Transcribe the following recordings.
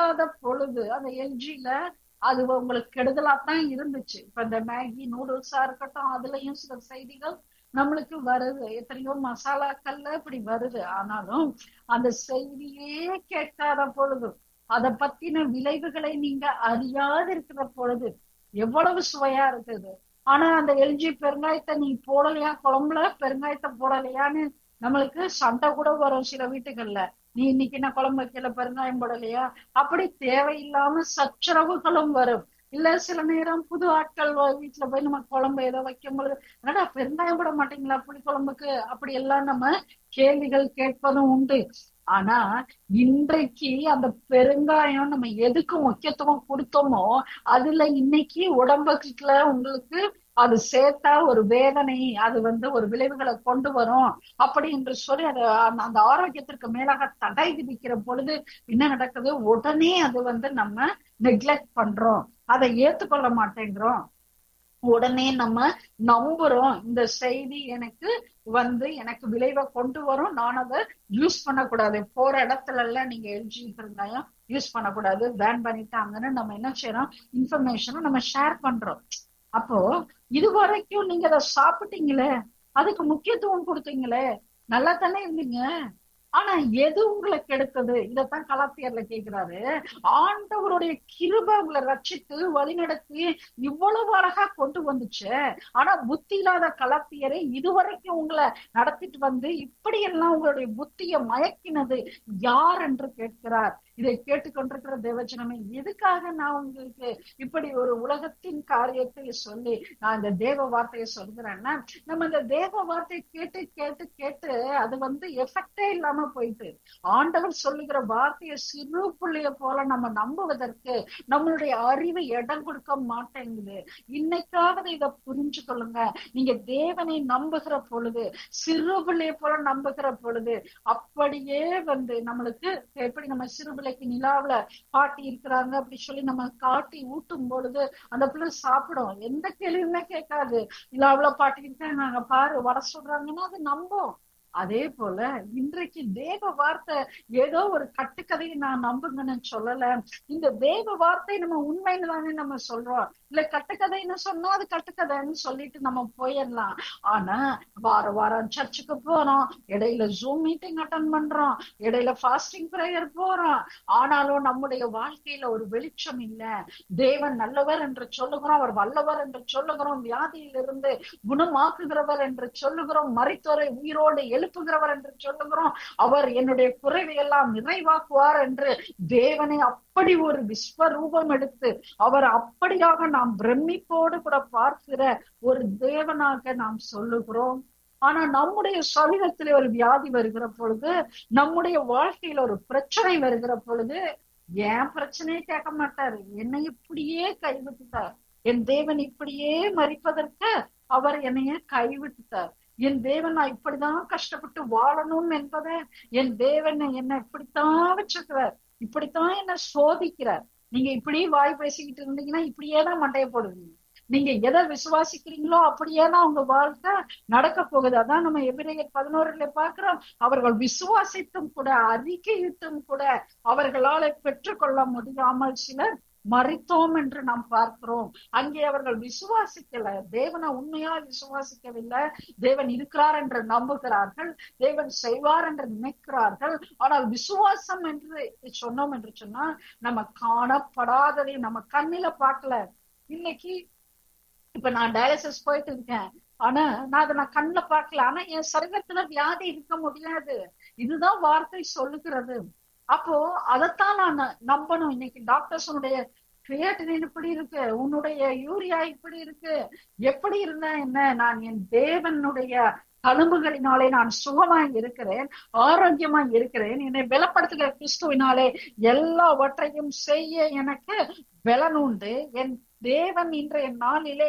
கேட்காத பொழுது அந்த எல்ஜில அது உங்களுக்கு கெடுதலா தான் இருந்துச்சு இப்ப இந்த மேகி நூடுல்ஸா இருக்கட்டும் அதுலயும் சில செய்திகள் நம்மளுக்கு வருது எத்தனையோ மசாலாக்கள்ல இப்படி வருது ஆனாலும் அந்த செய்தியே கேட்காத பொழுது அதை பத்தின விளைவுகளை நீங்க அறியாது இருக்கிற பொழுது எவ்வளவு சுவையா இருக்குது ஆனா அந்த எல்ஜி பெருங்காயத்தை நீ போடலையா குழம்புல பெருங்காயத்தை போடலையான்னு நம்மளுக்கு சண்டை கூட வரும் சில வீட்டுகள்ல நீ இன்னைக்கு என்ன குழம்பு வைக்கல பெருங்காயம் போடலையா அப்படி தேவையில்லாம சச்சரவுகளும் வரும் இல்ல சில நேரம் புது ஆட்கள் வீட்டுல போய் நம்ம குழம்பு ஏதோ வைக்கும் பொழுது என்னடா பெருங்காயம் போட மாட்டீங்களா புளி குழம்புக்கு அப்படி எல்லாம் நம்ம கேள்விகள் கேட்பதும் உண்டு ஆனா இன்றைக்கு அந்த பெருங்காயம் நம்ம எதுக்கு முக்கியத்துவம் கொடுத்தோமோ அதுல இன்னைக்கு உடம்புக்குள்ள உங்களுக்கு அது சேர்த்தா ஒரு வேதனை அது வந்து ஒரு விளைவுகளை கொண்டு வரும் அப்படி என்று சொல்லி அது அந்த ஆரோக்கியத்திற்கு மேலாக தடை விதிக்கிற பொழுது என்ன நடக்குது உடனே அது வந்து நம்ம நெக்லெக்ட் பண்றோம் அதை ஏத்துக்கொள்ள மாட்டேங்கிறோம் உடனே நம்ம நம்புறோம் இந்த செய்தி எனக்கு வந்து எனக்கு விளைவை கொண்டு வரும் நான் அதை யூஸ் பண்ணக்கூடாது போற இடத்துல எல்லாம் நீங்க எல்ஜி இருந்தாயும் யூஸ் பண்ணக்கூடாது பேன் பண்ணிட்டாங்கன்னு நம்ம என்ன செய்யறோம் இன்ஃபர்மேஷனை நம்ம ஷேர் பண்றோம் அப்போ இது வரைக்கும் நீங்க அதை சாப்பிட்டீங்களே அதுக்கு முக்கியத்துவம் கொடுத்தீங்களே நல்லா தானே இருந்தீங்க ஆனா எது உங்களை கெடுத்தது இதத்தான் கலாத்தியர்ல கேக்குறாரு ஆண்டவருடைய கிருப உங்களை ரச்சித்து வழிநடத்தி இவ்வளவு அழகா கொண்டு வந்துச்சு ஆனா புத்தி இல்லாத கலாத்தியரை இதுவரைக்கும் உங்களை நடத்திட்டு வந்து இப்படி எல்லாம் உங்களுடைய புத்திய மயக்கினது யார் என்று கேட்கிறார் இதை கேட்டுக்கொண்டிருக்கிற தேவஜனமே எதுக்காக நான் உங்களுக்கு இப்படி ஒரு உலகத்தின் காரியத்தை சொல்லி நான் இந்த தேவ வார்த்தையை சொல்கிறேன்னா நம்ம இந்த தேவ வார்த்தையை கேட்டு கேட்டு கேட்டு அது வந்து எஃபெக்டே இல்லாம போயிட்டு ஆண்டவர் சொல்லுகிற வார்த்தையை சிறு புள்ளைய போல நம்ம நம்புவதற்கு நம்மளுடைய அறிவை இடம் கொடுக்க மாட்டேங்குது இன்னைக்காவது இதை புரிஞ்சு கொள்ளுங்க நீங்க தேவனை நம்புகிற பொழுது சிறு பிள்ளைய போல நம்புகிற பொழுது அப்படியே வந்து நம்மளுக்கு எப்படி நம்ம சிறு பிள்ளைக்கு நிலாவுல பாட்டி இருக்கிறாங்க அப்படி சொல்லி நம்ம காட்டி ஊட்டும் பொழுது அந்த பிள்ளை சாப்பிடும் எந்த கேள்வியுமே கேட்காது நிலாவுல பாட்டி இருக்காங்க பாரு வர சொல்றாங்கன்னா அது நம்பும் அதே போல இன்றைக்கு தேவ வார்த்தை ஏதோ ஒரு கட்டுக்கதையை நான் நம்புங்கன்னு சொல்லல இந்த தேவ வார்த்தை நம்ம உண்மைன்னு தானே நம்ம சொல்றோம் இல்ல கட்டுக்கதைன்னு சொன்னா அது கட்டுக்கதைன்னு சொல்லிட்டு நம்ம போயிடலாம் ஆனா வார வாரம் சர்ச்சுக்கு போறோம் இடையில ஜூம் மீட்டிங் அட்டன் பண்றோம் இடையில ஃபாஸ்டிங் ப்ரேயர் போறோம் ஆனாலும் நம்முடைய வாழ்க்கையில ஒரு வெளிச்சம் இல்ல தேவன் நல்லவர் என்று சொல்லுகிறோம் அவர் வல்லவர் என்று சொல்லுகிறோம் வியாதியிலிருந்து குணமாக்குகிறவர் என்று சொல்லுகிறோம் மறைத்தோரை உயிரோடு எழுப்புகிறவர் என்று சொல்லுகிறோம் அவர் என்னுடைய குறைவை எல்லாம் நிறைவாக்குவார் என்று தேவனை அப்படி ஒரு விஸ்வரூபம் எடுத்து அவர் அப்படியாக நாம் பிரமிப்போடு கூட பார்க்கிற ஒரு தேவனாக நாம் சொல்லுகிறோம் ஆனா நம்முடைய சரீரத்திலே ஒரு வியாதி வருகிற பொழுது நம்முடைய வாழ்க்கையில ஒரு பிரச்சனை வருகிற பொழுது ஏன் பிரச்சனையே கேட்க மாட்டாரு என்னை இப்படியே கைவிட்டுட்டார் என் தேவன் இப்படியே மறிப்பதற்கு அவர் என்னைய கைவிட்டுட்டார் என் தேவன் நான் இப்படிதான் கஷ்டப்பட்டு வாழணும் என்பதை என் தேவன் என்ன இப்படித்தான் வச்சிருக்கிறார் இப்படித்தான் என்ன சோதிக்கிறார் நீங்க இப்படி வாய் பேசிக்கிட்டு இருந்தீங்கன்னா இப்படியே தான் மண்டைய போடுவீங்க நீங்க எதை விசுவாசிக்கிறீங்களோ அப்படியே தான் உங்க வாழ்க்கை நடக்க போகுது அதான் நம்ம எபிரேயர் பதினோருல பாக்குறோம் அவர்கள் விசுவாசித்தும் கூட அறிக்கையிட்டும் கூட அவர்களால பெற்றுக்கொள்ள முடியாமல் சிலர் மறித்தோம் என்று நாம் பார்க்கிறோம் அங்கே அவர்கள் விசுவாசிக்கல தேவனை உண்மையா விசுவாசிக்கவில்லை தேவன் இருக்கிறார் என்று நம்புகிறார்கள் தேவன் செய்வார் என்று நினைக்கிறார்கள் ஆனால் விசுவாசம் என்று சொன்னோம் என்று சொன்னா நம்ம காணப்படாததை நம்ம கண்ணில பார்க்கல இன்னைக்கு இப்ப நான் டயாலிசிஸ் போயிட்டு இருக்கேன் ஆனா நான் அதை நான் கண்ணுல பார்க்கல ஆனா என் சரீரத்துல வியாதி இருக்க முடியாது இதுதான் வார்த்தை சொல்லுகிறது அப்போ அதைத்தான் நான் நம்பணும் இன்னைக்கு டாக்டர்ஸனுடைய கிரியேட்டினின் இப்படி இருக்கு உன்னுடைய யூரியா இப்படி இருக்கு எப்படி இருந்தா என்ன நான் என் தேவனுடைய தழும்புகளினாலே நான் சுகமாய் இருக்கிறேன் ஆரோக்கியமாய் இருக்கிறேன் என்னை பலப்படுத்துகிற கிறிஸ்துவினாலே எல்லாவற்றையும் செய்ய எனக்கு பலன் உண்டு என் தேவன் இன்றைய நாளிலே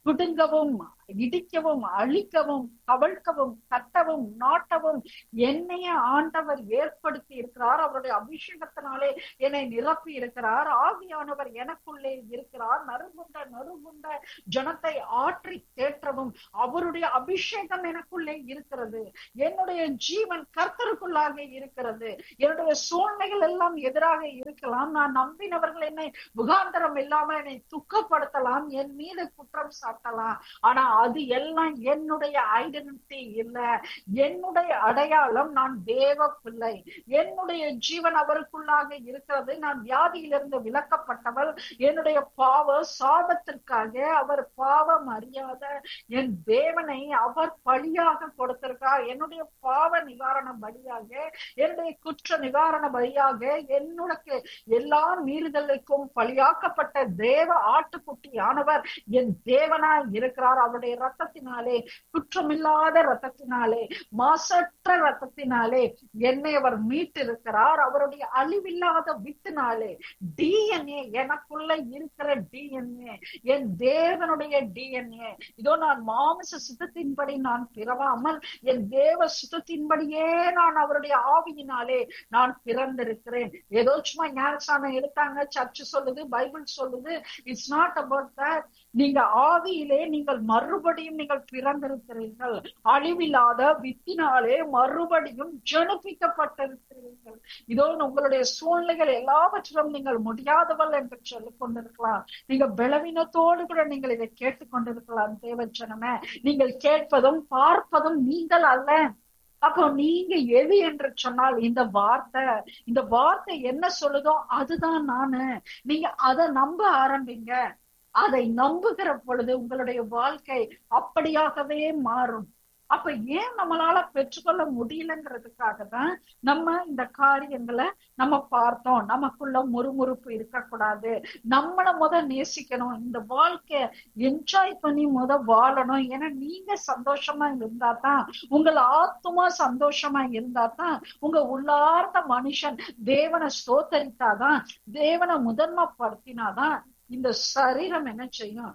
பிடுங்கவும் இடிக்கவும் அழிக்கவும் கவிழ்க்கவும் கட்டவும் நாட்டவும் என்னைய ஆண்டவர் ஏற்படுத்தி இருக்கிறார் அவருடைய அபிஷேகத்தினாலே என்னை நிரப்பி இருக்கிறார் ஆவியானவர் எனக்குள்ளே இருக்கிறார் நறுகுண்ட நறுகுண்ட ஜனத்தை ஆற்றி தேற்றவும் அவருடைய அபிஷேகம் எனக்குள்ளே இருக்கிறது என்னுடைய ஜீவன் கர்த்தருக்குள்ளாக இருக்கிறது என்னுடைய சூழ்நிலைகள் எல்லாம் எதிராக இருக்கலாம் நான் நம்பினவர்கள் என்னை முகாந்தரம் இல்லாமல் என்னை துக்கப்படுத்தலாம் என் மீது குற்றம் சாட்டலாம் ஆனா அது எல்லாம் என்னுடைய ஐடென்டிட்டி இல்ல என்னுடைய அடையாளம் நான் தேவ பிள்ளை என்னுடைய ஜீவன் அவருக்குள்ளாக இருக்கிறது நான் வியாதியிலிருந்து விலக்கப்பட்டவள் என்னுடைய பாவ சாபத்திற்காக அவர் பாவம் அறியாத என் தேவனை அவர் பலியாக கொடுத்திருக்கார் என்னுடைய பாவ நிவாரண பலியாக என்னுடைய குற்ற நிவாரண பலியாக என்னுடைய எல்லா மீறுதலுக்கும் பலியாக்கப்பட்ட தேவ ஆட்டுக்குட்டியானவர் என் தேவனாய் இருக்கிறார் அவருடைய ரத்தத்தினாலே குற்றமில்லாத ரத்தத்தினாலே மாசற்ற ரத்தத்தினாலே என்னை அவர் மீட்டிருக்கிறார் அவருடைய அழிவில்லாத வித்தினாலே டிஎன்ஏ எனக்குள்ள இருக்கிற டிஎன்ஏ என் தேவனுடைய டிஎன்ஏ இதோ நான் மாமிச சித்தத்தின்படி நான் பிறவாமல் என் தேவ சித்தத்தின்படியே நான் அவருடைய ஆவியினாலே நான் பிறந்திருக்கிறேன் ஏதோ சும்மா ஞானசானம் எடுத்தாங்க சர்ச்சு சொல்லுது பைபிள் சொல்லுது இட்ஸ் நாட் அபவுட் தட் நீங்க ஆவியிலே நீங்கள் மறுபடியும் நீங்கள் பிறந்திருக்கிறீர்கள் அழிவில்லாத வித்தினாலே மறுபடியும் ஜனிப்பிக்கப்பட்டிருக்கிறீர்கள் இதோ உங்களுடைய சூழ்நிலைகள் எல்லாவற்றிலும் நீங்கள் முடியாதவள் என்று சொல்லிக் கொண்டிருக்கலாம் நீங்க பலவீனத்தோடு கூட நீங்கள் இதை கேட்டுக்கொண்டிருக்கலாம் தேவச்சனமே நீங்கள் கேட்பதும் பார்ப்பதும் நீங்கள் அல்ல அப்போ நீங்க எது என்று சொன்னால் இந்த வார்த்தை இந்த வார்த்தை என்ன சொல்லுதோ அதுதான் நானு நீங்க அதை நம்ப ஆரம்பிங்க அதை நம்புகிற பொழுது உங்களுடைய வாழ்க்கை அப்படியாகவே மாறும் அப்ப ஏன் நம்மளால பெற்றுக்கொள்ள முடியலங்கிறதுக்காக தான் நம்ம இந்த காரியங்களை நம்ம பார்த்தோம் நமக்குள்ள முறுமுறுப்பு இருக்கக்கூடாது நம்மள முத நேசிக்கணும் இந்த வாழ்க்கைய என்ஜாய் பண்ணி முத வாழணும் ஏன்னா நீங்க சந்தோஷமா இருந்தா தான் உங்கள் ஆத்மா சந்தோஷமா இருந்தா தான் உங்க உள்ளார்ந்த மனுஷன் தேவனை ஸ்தோத்தரித்தாதான் தேவனை முதன்மைப்படுத்தினாதான் இந்த சரீரம் என்ன செய்யும்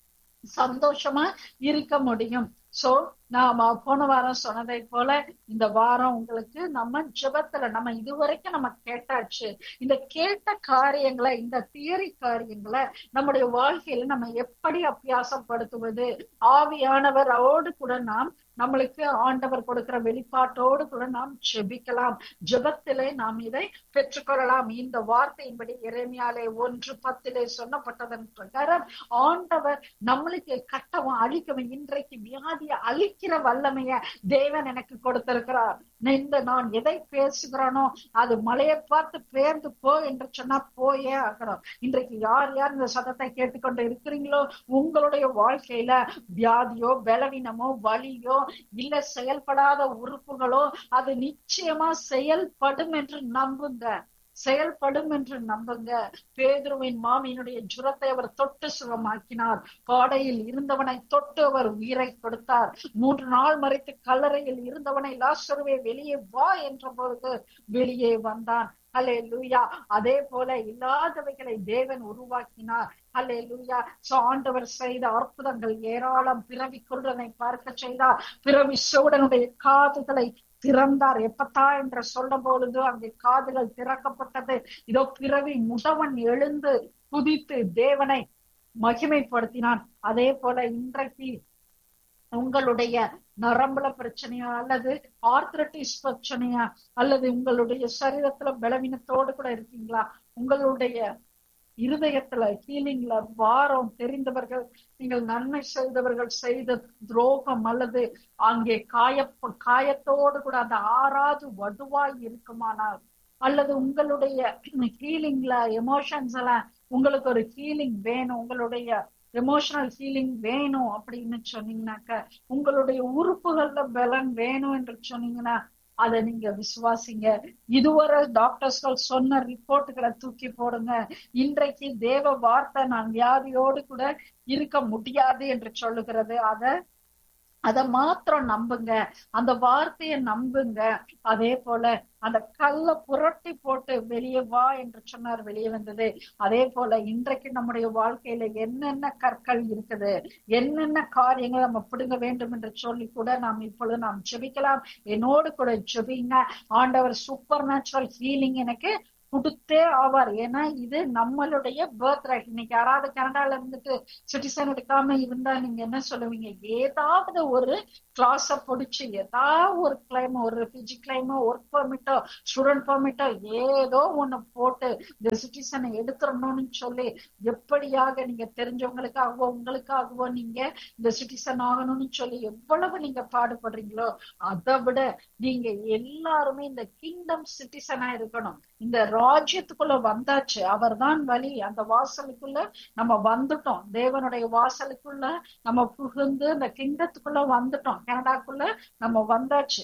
சந்தோஷமா இருக்க முடியும் சோ நாம போன வாரம் சொன்னதை போல இந்த வாரம் உங்களுக்கு நம்ம ஜெபத்துல நம்ம இதுவரைக்கும் நம்ம கேட்டாச்சு இந்த கேட்ட காரியங்களை இந்த தியரி காரியங்களை நம்முடைய வாழ்க்கையில நம்ம எப்படி அபியாசப்படுத்துவது ஆவியானவர் அவரோடு கூட நாம் நம்மளுக்கு ஆண்டவர் கொடுக்கிற வெளிப்பாட்டோடு கூட நாம் ஜெபிக்கலாம் ஜெபத்திலே நாம் இதை பெற்றுக்கொள்ளலாம் இந்த வார்த்தையின்படி இறைமையாலே ஒன்று பத்திலே சொன்னப்பட்டதன் பிரகாரம் ஆண்டவர் நம்மளுக்கு கட்டவும் அழிக்கவும் இன்றைக்கு வியாதியை அழிக்கிற வல்லமைய தேவன் எனக்கு கொடுத்திருக்கிறார் இந்த நான் எதை பேசுகிறேனோ அது மலையை பார்த்து பேர்ந்து போ என்று சொன்னா போயே ஆகணும் இன்றைக்கு யார் யார் இந்த சதத்தை கேட்டுக்கொண்டு இருக்கிறீங்களோ உங்களுடைய வாழ்க்கையில வியாதியோ பலவீனமோ வலியோ இல்ல செயல்படாத உறுப்புகளோ அது நிச்சயமா செயல்படும் என்று நம்புங்க செயல்படும் என்று நம்புங்க பேதுருவின் மாமியினுடைய ஜுரத்தை அவர் தொட்டு சுகமாக்கினார் பாடையில் இருந்தவனை தொட்டு அவர் உயிரை கொடுத்தார் மூன்று நாள் மறைத்து கல்லறையில் இருந்தவனை லாசருவே வெளியே வா என்ற பொழுது வெளியே வந்தான் ஹலே லூயா அதே போல இல்லாதவைகளை தேவன் உருவாக்கினார் ஹலே லூயா சோ ஆண்டவர் செய்த அற்புதங்கள் ஏராளம் பிறவி குருடனை பார்க்க செய்தார் பிறவி சோடனுடைய காதுகளை திறந்தார் எப்பத்தா என்று சொல்ல பொழுது அங்கே காதுகள் திறக்கப்பட்டது இதோ பிறவி முடவன் எழுந்து குதித்து தேவனை மகிமைப்படுத்தினான் அதே போல இன்றைக்கு உங்களுடைய நரம்புல பிரச்சனையா அல்லது ஆர்த்ரட்டிஸ் பிரச்சனையா அல்லது உங்களுடைய சரீரத்துல பலவீனத்தோடு கூட இருக்கீங்களா உங்களுடைய இருதயத்துல ஹீலிங்ல வாரம் தெரிந்தவர்கள் நீங்கள் நன்மை செய்தவர்கள் செய்த துரோகம் அல்லது அங்கே காய காயத்தோடு கூட அந்த ஆறாவது வடுவாய் இருக்குமானால் அல்லது உங்களுடைய ஹீலிங்ல எமோஷன்ஸ் எல்லாம் உங்களுக்கு ஒரு ஹீலிங் வேணும் உங்களுடைய எமோஷனல் ஹீலிங் வேணும் அப்படின்னு சொன்னீங்கன்னாக்க உங்களுடைய உறுப்புகள்ல பலன் வேணும் என்று சொன்னீங்கன்னா அதை நீங்க விசுவாசிங்க இதுவரை டாக்டர்ஸ்கள் சொன்ன ரிப்போர்ட்டுகளை தூக்கி போடுங்க இன்றைக்கு தேவ வார்த்தை நான் வியாதியோடு கூட இருக்க முடியாது என்று சொல்லுகிறது அத அத மாத்திரம் நம்புங்க அந்த வார்த்தையை நம்புங்க அதே போல அந்த கல்ல புரட்டி போட்டு வெளியே வா என்று சொன்னார் வெளியே வந்தது அதே போல இன்றைக்கு நம்முடைய வாழ்க்கையில என்னென்ன கற்கள் இருக்குது என்னென்ன காரியங்கள் நம்ம பிடுங்க வேண்டும் என்று சொல்லி கூட நாம் இப்பொழுது நாம் ஜெபிக்கலாம் என்னோடு கூட ஜெபிங்க ஆண்டவர் சூப்பர் நேச்சுரல் ஹீலிங் எனக்கு கொடுத்தே ஆவார் ஏன்னா இது நம்மளுடைய பர்த் ரைட் இன்னைக்கு யாராவது கனடால இருந்துட்டு சிட்டிசன் எடுக்காம இருந்தா நீங்க என்ன சொல்லுவீங்க ஏதாவது ஒரு கிளாஸ பொடிச்சு ஏதாவது ஒரு கிளைம் ஒரு ரெஃப்யூஜி கிளைமோ ஒர்க் பெர்மிட்டோ ஸ்டூடெண்ட் பெர்மிட்டோ ஏதோ ஒண்ணு போட்டு இந்த சிட்டிசனை எடுத்துடணும்னு சொல்லி எப்படியாக நீங்க தெரிஞ்சவங்களுக்காகவோ உங்களுக்காகவோ நீங்க இந்த சிட்டிசன் ஆகணும்னு சொல்லி எவ்வளவு நீங்க பாடுபடுறீங்களோ அதை விட நீங்க எல்லாருமே இந்த கிங்டம் சிட்டிசனா இருக்கணும் இந்த ராஜ்யத்துக்குள்ள வந்தாச்சு அவர்தான் வழி அந்த வாசலுக்குள்ள நம்ம வந்துட்டோம் தேவனுடைய வாசலுக்குள்ள நம்ம புகுந்து அந்த கிங்டத்துக்குள்ள வந்துட்டோம் கனடாக்குள்ள நம்ம வந்தாச்சு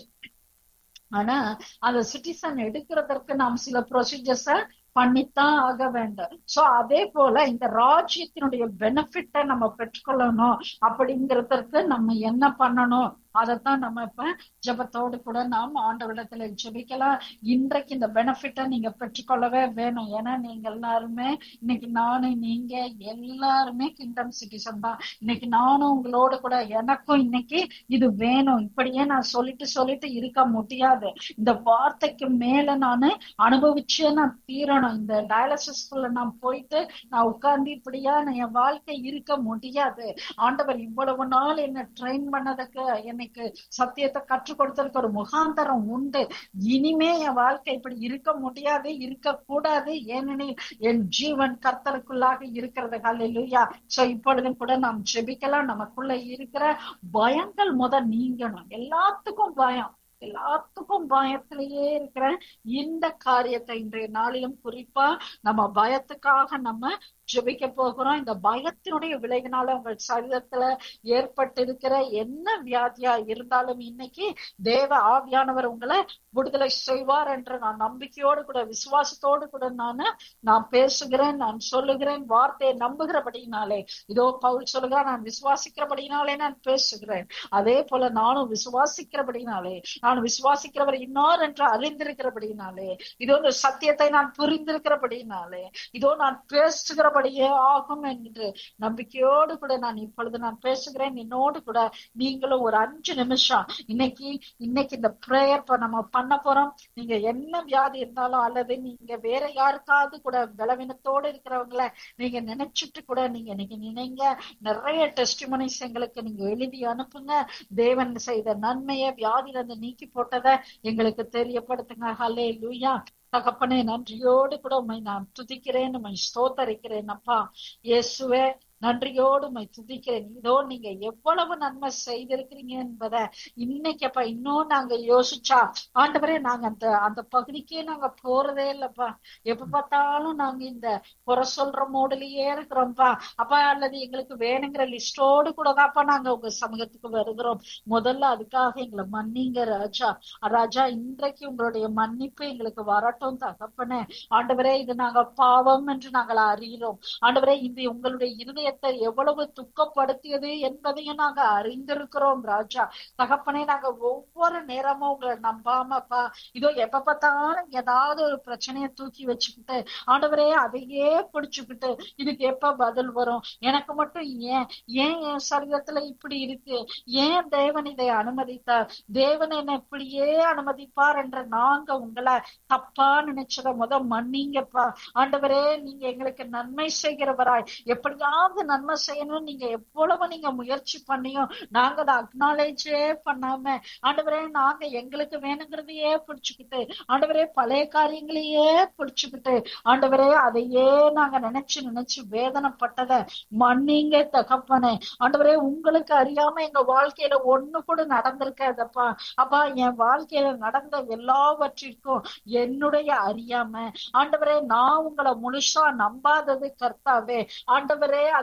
ஆனா அந்த சிட்டிசன் எடுக்கிறதற்கு நாம் சில ப்ரொசீஜர்ஸ பண்ணித்தான் ஆக வேண்டும் சோ அதே போல இந்த ராஜ்யத்தினுடைய பெனிஃபிட்டை நம்ம பெற்றுக்கொள்ளணும் அப்படிங்கிறதற்கு நம்ம என்ன பண்ணணும் அதைத்தான் நம்ம இப்ப ஜபத்தோடு கூட நாம் ஆண்டவரிடத்துல ஜெபிக்கலாம் இன்றைக்கு இந்த பெனிஃபிட்டை நீங்க பெற்றுக்கொள்ளவே வேணும் ஏன்னா நீங்க எல்லாருமே இன்னைக்கு நானும் நீங்க எல்லாருமே கிங்டம் சிட்டிசன் தான் இன்னைக்கு நானும் உங்களோட கூட எனக்கும் இன்னைக்கு இது வேணும் இப்படியே நான் சொல்லிட்டு சொல்லிட்டு இருக்க முடியாது இந்த வார்த்தைக்கு மேல நானு அனுபவிச்சே நான் தீரணும் இந்த டயாலிசிஸ்குள்ள நான் போயிட்டு நான் உட்கார்ந்து இப்படியா என் வாழ்க்கை இருக்க முடியாது ஆண்டவர் இவ்வளவு நாள் என்ன ட்ரெயின் பண்ணதுக்கு என்னை எனக்கு சத்தியத்தை கற்றுக் கொடுத்ததுக்கு ஒரு முகாந்தரம் உண்டு இனிமே என் வாழ்க்கை இப்படி இருக்க முடியாது இருக்க கூடாது ஏனெனில் என் ஜீவன் கர்த்தருக்குள்ளாக இருக்கிறது ஹalleluya சோ இப்பொழுதும் கூட நாம் ஜெபிக்கலாம் நமக்குள்ள இருக்கிற பயங்கள் முத நீங்கணும் எல்லாத்துக்கும் பயம் எல்லாத்துக்கும் பயத்திலேயே இருக்கிற இந்த காரியத்தை இன்றைய நாளிலும் குறிப்பா நம்ம பயத்துக்காக நம்ம ஜெபிக்க போகிறோம் இந்த பயத்தினுடைய விளைவினால உங்கள் சரீரத்துல ஏற்பட்டு இருக்கிற என்ன வியாதியா இருந்தாலும் இன்னைக்கு தேவ ஆவியானவர் உங்களை விடுதலை செய்வார் என்று நான் நம்பிக்கையோடு கூட விசுவாசத்தோடு கூட நான் நான் பேசுகிறேன் நான் சொல்லுகிறேன் வார்த்தையை நம்புகிறபடினாலே இதோ பவுல் சொல்லுகிறார் நான் விசுவாசிக்கிறபடினாலே நான் பேசுகிறேன் அதே போல நானும் விசுவாசிக்கிறபடினாலே நான் விசுவாசிக்கிறவர் இன்னார் என்று அறிந்திருக்கிறபடினாலே இதோ இந்த சத்தியத்தை நான் புரிந்திருக்கிறபடினாலே இதோ நான் பேசுகிறபடியே ஆகும் என்று நம்பிக்கையோடு கூட நான் இப்பொழுது நான் பேசுகிறேன் என்னோடு கூட நீங்களும் ஒரு அஞ்சு நிமிஷம் இன்னைக்கு இன்னைக்கு இந்த பிரேயர் நம்ம பண்ண போறோம் நீங்க என்ன வியாதி இருந்தாலும் அல்லது நீங்க வேற யாருக்காவது கூட பலவீனத்தோடு இருக்கிறவங்கள நீங்க நினைச்சிட்டு கூட நீங்க இன்னைக்கு நினைங்க நிறைய டெஸ்டிமனிஸ் எங்களுக்கு நீங்க எழுதி அனுப்புங்க தேவன் செய்த நன்மையை வியாதியில இருந்து நீக்கி போட்டதை எங்களுக்கு தெரியப்படுத்துங்க ஹலே லூயா தகப்பனே நன்றியோடு கூட உண்மை நான் துதிக்கிறேன் உண்மை ஸ்தோத்தரிக்கிறேன் அப்பா இயேசுவே நன்றியோடு உண்மை துதிக்கிறேன் இதோ நீங்க எவ்வளவு நன்மை செய்திருக்கிறீங்க என்பதை இன்னைக்கப்பா இன்னும் நாங்க யோசிச்சா ஆண்டவரே நாங்க அந்த அந்த பகுதிக்கே நாங்க போறதே இல்லப்பா எப்ப பார்த்தாலும் நாங்க இந்த குறை சொல்ற மோடலையே இருக்கிறோம்ப்பா அப்பா அல்லது எங்களுக்கு வேணுங்கிற லிஸ்டோடு கூட தான்ப்பா நாங்க உங்க சமூகத்துக்கு வருகிறோம் முதல்ல அதுக்காக எங்களை மன்னிங்க ராஜா ராஜா இன்றைக்கு உங்களுடைய மன்னிப்பு எங்களுக்கு வரட்டும் தகப்பனே ஆண்டவரே இது நாங்க பாவம் என்று நாங்கள் அறிகிறோம் ஆண்டவரே இது உங்களுடைய இருதய இருதயத்தை எவ்வளவு துக்கப்படுத்தியது என்பதையும் நாங்க அறிந்திருக்கிறோம் ராஜா தகப்பனே நாங்க ஒவ்வொரு நேரமும் உங்களை நம்பாமப்பா இதோ எப்ப பார்த்தாலும் ஏதாவது ஒரு பிரச்சனைய தூக்கி வச்சுக்கிட்டு ஆண்டவரே அதையே பிடிச்சுக்கிட்டு இதுக்கு எப்ப பதில் வரும் எனக்கு மட்டும் ஏன் ஏன் என் சரீரத்துல இப்படி இருக்கு ஏன் தேவன் இதை அனுமதித்தார் தேவன் என்ன இப்படியே அனுமதிப்பார் என்ற நாங்க உங்களை தப்பா நினைச்சத முத மன்னிங்கப்பா ஆண்டவரே நீங்க எங்களுக்கு நன்மை செய்கிறவராய் எப்படியாவது நன்மை செய்யணும் நீங்க எவ்வளவு நீங்க முயற்சி பண்ணியும் நாங்க அதை அக்னாலேஜே பண்ணாம ஆண்டவரே நாங்க எங்களுக்கு வேணுங்கிறதையே பிடிச்சுக்கிட்டு ஆண்டவரே பழைய காரியங்களையே பிடிச்சுக்கிட்டு ஆண்டவரே அதையே நாங்க நினைச்சு நினைச்சு வேதனைப்பட்டத மன்னிங்க தகப்பனே ஆண்டவரே உங்களுக்கு அறியாம எங்க வாழ்க்கையில ஒண்ணு கூட நடந்திருக்காதப்பா அப்பா என் வாழ்க்கையில நடந்த எல்லாவற்றிற்கும் என்னுடைய அறியாம ஆண்டவரே நான் உங்களை முழுசா நம்பாதது கர்த்தாவே ஆண்டவரே அது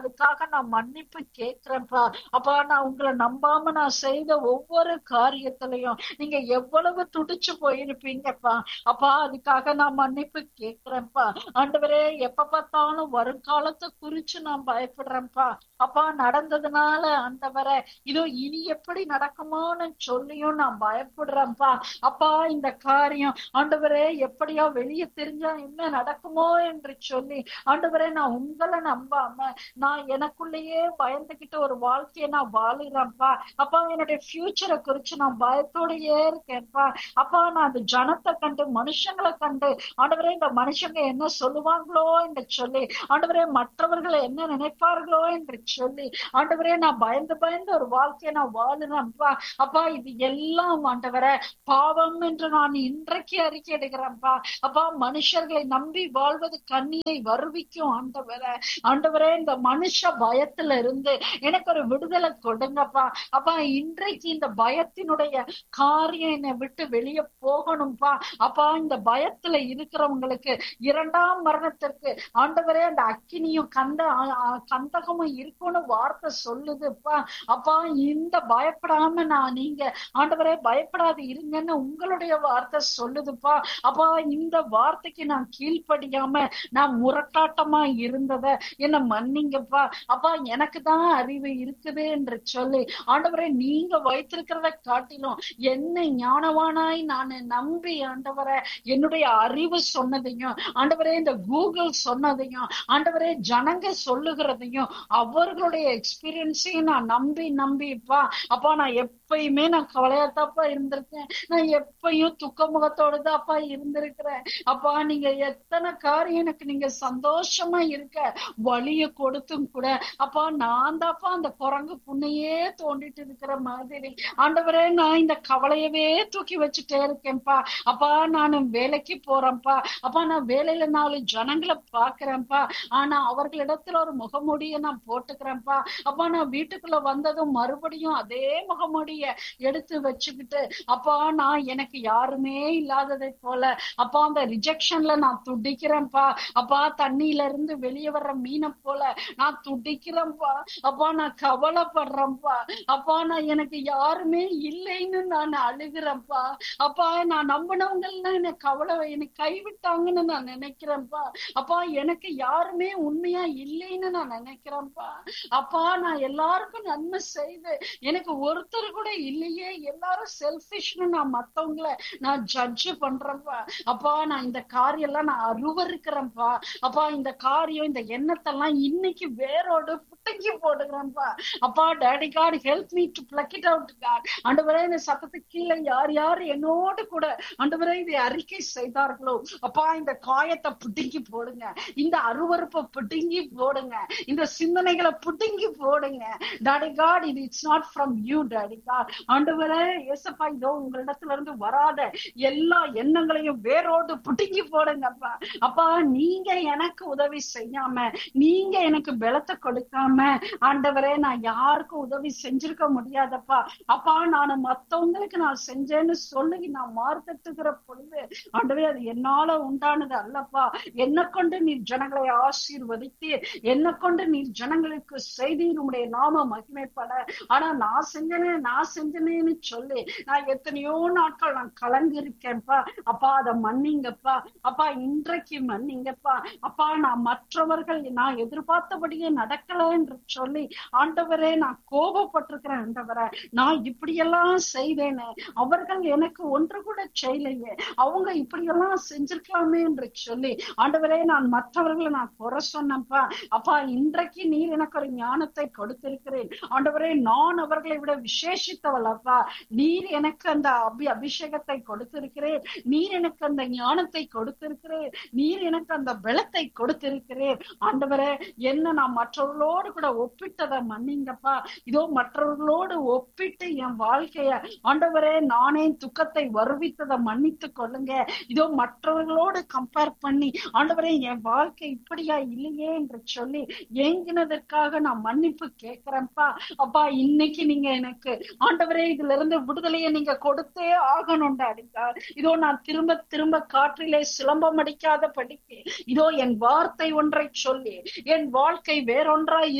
அதுக்காக நான் மன்னிப்பு கேட்கிறேன்ப்பா அப்பா நான் உங்களை நம்பாம நான் செய்த ஒவ்வொரு காரியத்திலையும் நீங்க எவ்வளவு துடிச்சு போயிருப்பீங்கப்பா அப்பா அதுக்காக நான் மன்னிப்பு கேட்கிறேன்ப்பா ஆண்டவரே எப்ப பார்த்தாலும் வருங்காலத்தை குறிச்சு நான் பயப்படுறேன்ப்பா அப்பா நடந்ததுனால ஆண்டவரே இதோ இனி எப்படி நடக்குமோன்னு சொல்லியும் நான் பயப்படுறேன்ப்பா அப்பா இந்த காரியம் ஆண்டவரே எப்படியோ வெளியே தெரிஞ்சா என்ன நடக்குமோ என்று சொல்லி ஆண்டவரே நான் உங்களை நம்பாம நான் எனக்குள்ளேயே பயந்துகிட்டு ஒரு வாழ்க்கையை நான் வாழுறேன்ப்பா அப்பா என்னுடைய ஃபியூச்சரை குறிச்சு நான் பயத்தோடயே இருக்கேன்ப்பா அப்பா நான் அந்த ஜனத்தை கண்டு மனுஷங்களை கண்டு ஆண்டவரே இந்த மனுஷங்க என்ன சொல்லுவாங்களோ என்று சொல்லி ஆண்டவரே மற்றவர்களை என்ன நினைப்பார்களோ என்று சொல்லி ஆண்டவரே நான் பயந்து பயந்து ஒரு வாழ்க்கையை நான் வாழுறேன்ப்பா அப்பா இது எல்லாம் ஆண்டவரே பாவம் என்று நான் இன்றைக்கு அறிக்கை எடுக்கிறேன்ப்பா அப்பா மனுஷர்களை நம்பி வாழ்வது கண்ணியை வருவிக்கும் ஆண்டவரே ஆண்டவரே இந்த மனுஷ பயத்துல இருந்து எனக்கு ஒரு விடுதலை கொடுங்கப்பா அப்பா இன்றைக்கு இந்த பயத்தினுடைய காரியம் என்னை விட்டு வெளியே போகணும்ப்பா அப்பா இந்த பயத்துல இருக்கிறவங்களுக்கு இரண்டாம் மரணத்திற்கு ஆண்டவரே அந்த அக்கினியும் கந்த கந்தகமும் இருக்கும்னு வார்த்தை சொல்லுதுப்பா அப்பா இந்த பயப்படாம நான் நீங்க ஆண்டவரே பயப்படாது இருங்கன்னு உங்களுடைய வார்த்தை சொல்லுதுப்பா அப்பா இந்த வார்த்தைக்கு நான் கீழ்ப்படியாம நான் முரட்டாட்டமா இருந்தத என்ன மன்னிங்கப்பா அப்பா எனக்கு தான் அறிவு இருக்குது என்று சொல்லி ஆண்டவரே நீங்க வைத்திருக்கிறத காட்டிலும் என்ன ஞானவானாய் நான் நம்பி ஆண்டவரை என்னுடைய அறிவு சொன்னதையும் ஆண்டவரே இந்த கூகுள் சொன்னதையும் ஆண்டவரே ஜனங்க சொல்லுகிறதையும் அவர்களுடைய எக்ஸ்பீரியன்ஸையும் நான் நம்பி நம்பிப்பா அப்பா நான் எப்பயுமே நான் கவலையாத்தாப்பா இருந்திருக்கேன் நான் எப்பயும் துக்க முகத்தோடு தான்ப்பா இருந்திருக்கிறேன் அப்பா நீங்க எத்தனை காரியம் எனக்கு நீங்க சந்தோஷமா இருக்க வழிய கொடுத்தும் கூட அப்பா நான் தான்ப்பா அந்த குரங்கு புண்ணையே தோண்டிட்டு இருக்கிற மாதிரி ஆண்டவரே நான் இந்த கவலையவே தூக்கி வச்சுட்டே இருக்கேன்ப்பா அப்பா நான் வேலைக்கு போறேன்ப்பா அப்பா நான் வேலையில நாலு ஜனங்களை பாக்குறேன்ப்பா ஆனா அவர்களிடத்துல ஒரு முகமூடிய நான் போட்டுக்கிறேன்ப்பா அப்பா நான் வீட்டுக்குள்ள வந்ததும் மறுபடியும் அதே முகமூடிய எடுத்து வச்சுக்கிட்டு அப்பா நான் எனக்கு யாருமே இல்லாததை போல அப்பா அந்த ரிஜெக்ஷன்ல நான் துடிக்கிறேன்ப்பா அப்பா தண்ணியில இருந்து வெளியே வர்ற மீனை போல நான் துடிக்கிறேன்ப்பா அப்பா நான் கவலைப்படுறேன்ப்பா அப்பா நான் எனக்கு யாருமே இல்லைன்னு நான் அழுகிறேன்ப்பா அப்பா நான் நம்பினவங்க எல்லாம் என்ன கவலை என்னை கைவிட்டாங்கன்னு நான் நினைக்கிறேன்ப்பா அப்பா எனக்கு யாருமே உண்மையா இல்லைன்னு நான் நினைக்கிறேன்ப்பா அப்பா நான் எல்லாருக்கும் நன்மை செய்து எனக்கு ஒருத்தர் கூட இல்லையே எல்லாரும் செல்பிஷ்னு நான் மத்தவங்கள நான் ஜட்ஜ் பண்றேன்ப்பா அப்பா நான் இந்த காரியம் எல்லாம் நான் அருவருக்கிறேன்ப்பா அப்பா இந்த காரியம் இந்த எண்ணத்தெல்லாம் இன்னைக்கு வேரோடு புட்டங்கி போடுகிறேன்ப்பா அப்பா daddy God help me to pluck it out God ஆண்டவரே இந்த சத்தத்துக்கு கீழே யார் யார் என்னோடு கூட ஆண்டவரே இதை அறிக்கை செய்தார்களோ அப்பா இந்த காயத்தை பிடுங்கி போடுங்க இந்த அருவறுப்பை பிடுங்கி போடுங்க இந்த சிந்தனைகளை பிடுங்கி போடுங்க டாடி காட் இது it's not from you daddy God ஆண்டவரே ஏசப்பா இதோ உங்களிடத்துல இருந்து வராத எல்லா எண்ணங்களையும் வேரோடு பிடுங்கி போடுங்கப்பா அப்பா நீங்க எனக்கு உதவி செய்யாம நீங்க எனக்கு பலத்தை கொடுக்காம ஆண்டவரே நான் யாருக்கும் உதவி செஞ்சிருக்க முடியாதப்பா அப்பா நான் மத்தவங்களுக்கு நான் செஞ்சேன்னு சொல்லி நான் மார்த்தட்டுகிற பொழுது ஆண்டவே அது என்னால உண்டானது அல்லப்பா என்ன கொண்டு நீர் ஜனங்களை ஆசீர்வதித்தீர் என்ன கொண்டு நீர் ஜனங்களுக்கு செய்தி உடைய நாம மகிமைப்பட ஆனா நான் செஞ்சனே நான் செஞ்சனேன்னு சொல்லி நான் எத்தனையோ நாட்கள் நான் கலங்கி இருக்கேன்ப்பா அப்பா அதை மன்னிங்கப்பா அப்பா இன்றைக்கு மன்னிங்கப்பா அப்பா நான் மற்றவர்கள் நான் எதிர்பார்த்தபடியே நடக்கல என்று சொல்லி ஆண்டவரே நான் கோபப்பட்டிருக்கிறேன் ஆண்டவரே நான் இப்படியெல்லாம் செய்தேனே அவர்கள் எனக்கு ஒன்று கூட செய்யலையே அவங்க இப்படியெல்லாம் செஞ்சிருக்கலாமே என்று சொல்லி ஆண்டவரே நான் மற்றவர்களை நான் குறை சொன்னப்பா அப்பா இன்றைக்கு நீர் எனக்கு ஒரு ஞானத்தை கொடுத்திருக்கிறேன் ஆண்டவரே நான் அவர்களை விட விசேஷித்தவள் அப்பா நீர் எனக்கு அந்த அபி அபிஷேகத்தை கொடுத்திருக்கிறேன் நீர் எனக்கு அந்த ஞானத்தை கொடுத்திருக்கிறேன் நீர் எனக்கு அந்த பலத்தை கொடுத்திருக்கிறேன் ஆண்டவரே என்ன நான் மற்றவர்களோடு கூட ஒப்பிட்டதை மன்னிங்கப்பா இதோ மற்றவர்களோடு ஒப்பிட்டு என் வாழ்க்கைய ஆண்டவரே நானே துக்கத்தை வருவித்ததை மன்னித்து கொள்ளுங்க இதோ மற்றவர்களோடு கம்பேர் பண்ணி ஆண்டவரே என் வாழ்க்கை இப்படியா இல்லையே என்று சொல்லி ஏங்கினதற்காக நான் மன்னிப்பு கேட்கிறேன்ப்பா அப்பா இன்னைக்கு நீங்க எனக்கு ஆண்டவரே இதுல இருந்து விடுதலையை நீங்க கொடுத்தே ஆகணும்டா அடிக்கா இதோ நான் திரும்ப திரும்ப காற்றிலே சிலம்பம் அடிக்காத படிக்க இதோ என் வார்த்தை ஒன்றை சொல்லி என் வாழ்க்கை வேறொன்றாய்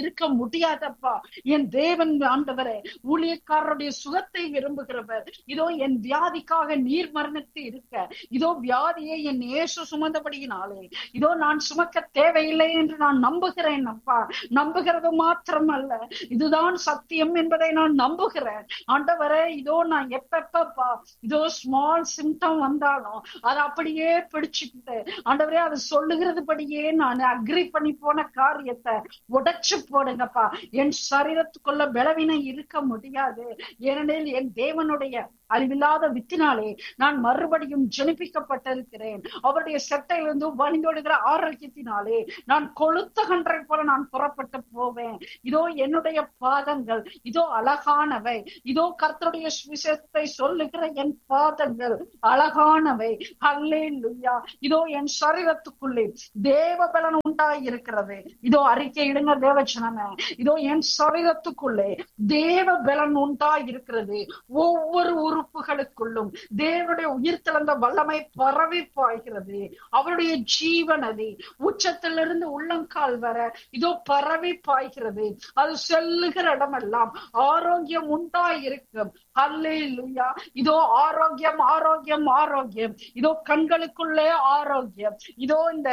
இருக்க முடியாதப்பா என் தேவன் ஆண்டவரே ஊழியக்காரருடைய சுகத்தை விரும்புகிறவர் இதோ என் வியாதிக்காக நீர் மரணித்து இருக்க இதோ வியாதியை என் இயேசு சுமந்தபடியினாலே இதோ நான் சுமக்க தேவையில்லை என்று நான் நம்புகிறேன் அப்பா நம்புகிறது மாத்திரம் அல்ல இதுதான் சத்தியம் என்பதை நான் நம்புகிறேன் ஆண்டவரே இதோ நான் எப்பப்பா இதோ ஸ்மால் சிம்டம் வந்தாலும் அதை அப்படியே பிடிச்சுக்கிட்டு ஆண்டவரே அது சொல்லுகிறதுபடியே நான் அக்ரி பண்ணி போன காரியத்தை உடைச்சு போடுங்கப்பா என் சரீரத்துக்குள்ள பலவீனம் இருக்க முடியாது ஏனெனில் என் தேவனுடைய அறிவில்லாத வித்தினாலே நான் மறுபடியும் ஜனிப்பிக்கப்பட்டிருக்கிறேன் அவருடைய செட்டையிலிருந்து வழிந்தோடுகிற ஆரோக்கியத்தினாலே நான் கொளுத்த கன்றை போல நான் புறப்பட்டு போவேன் இதோ என்னுடைய பாதங்கள் இதோ அழகானவை இதோ கர்த்தருடைய சுவிசேஷத்தை சொல்லுகிற என் பாதங்கள் அழகானவை அல்லே லுய்யா இதோ என் சரீரத்துக்குள்ளே தேவ பலன் உண்டாய் இருக்கிறது இதோ அறிக்கை இடுங்க தேவச்சனமே இதோ என் சரீரத்துக்குள்ளே தேவ பலன் உண்டாய் இருக்கிறது ஒவ்வொரு உறுப்புகளுக்குள்ளும் தேவனுடைய உயிர் திறந்த வல்லமை பரவி பாய்கிறது அவருடைய ஜீவனதி உச்சத்திலிருந்து உள்ளங்கால் வர இதோ பரவி பாய்கிறது அது செல்லுகிற இடமெல்லாம் ஆரோக்கியம் உண்டாய் இருக்கும் அல்லே லுயா இதோ ஆரோக்கியம் ஆரோக்கியம் ஆரோக்கியம் இதோ கண்களுக்குள்ளே ஆரோக்கியம் இதோ இந்த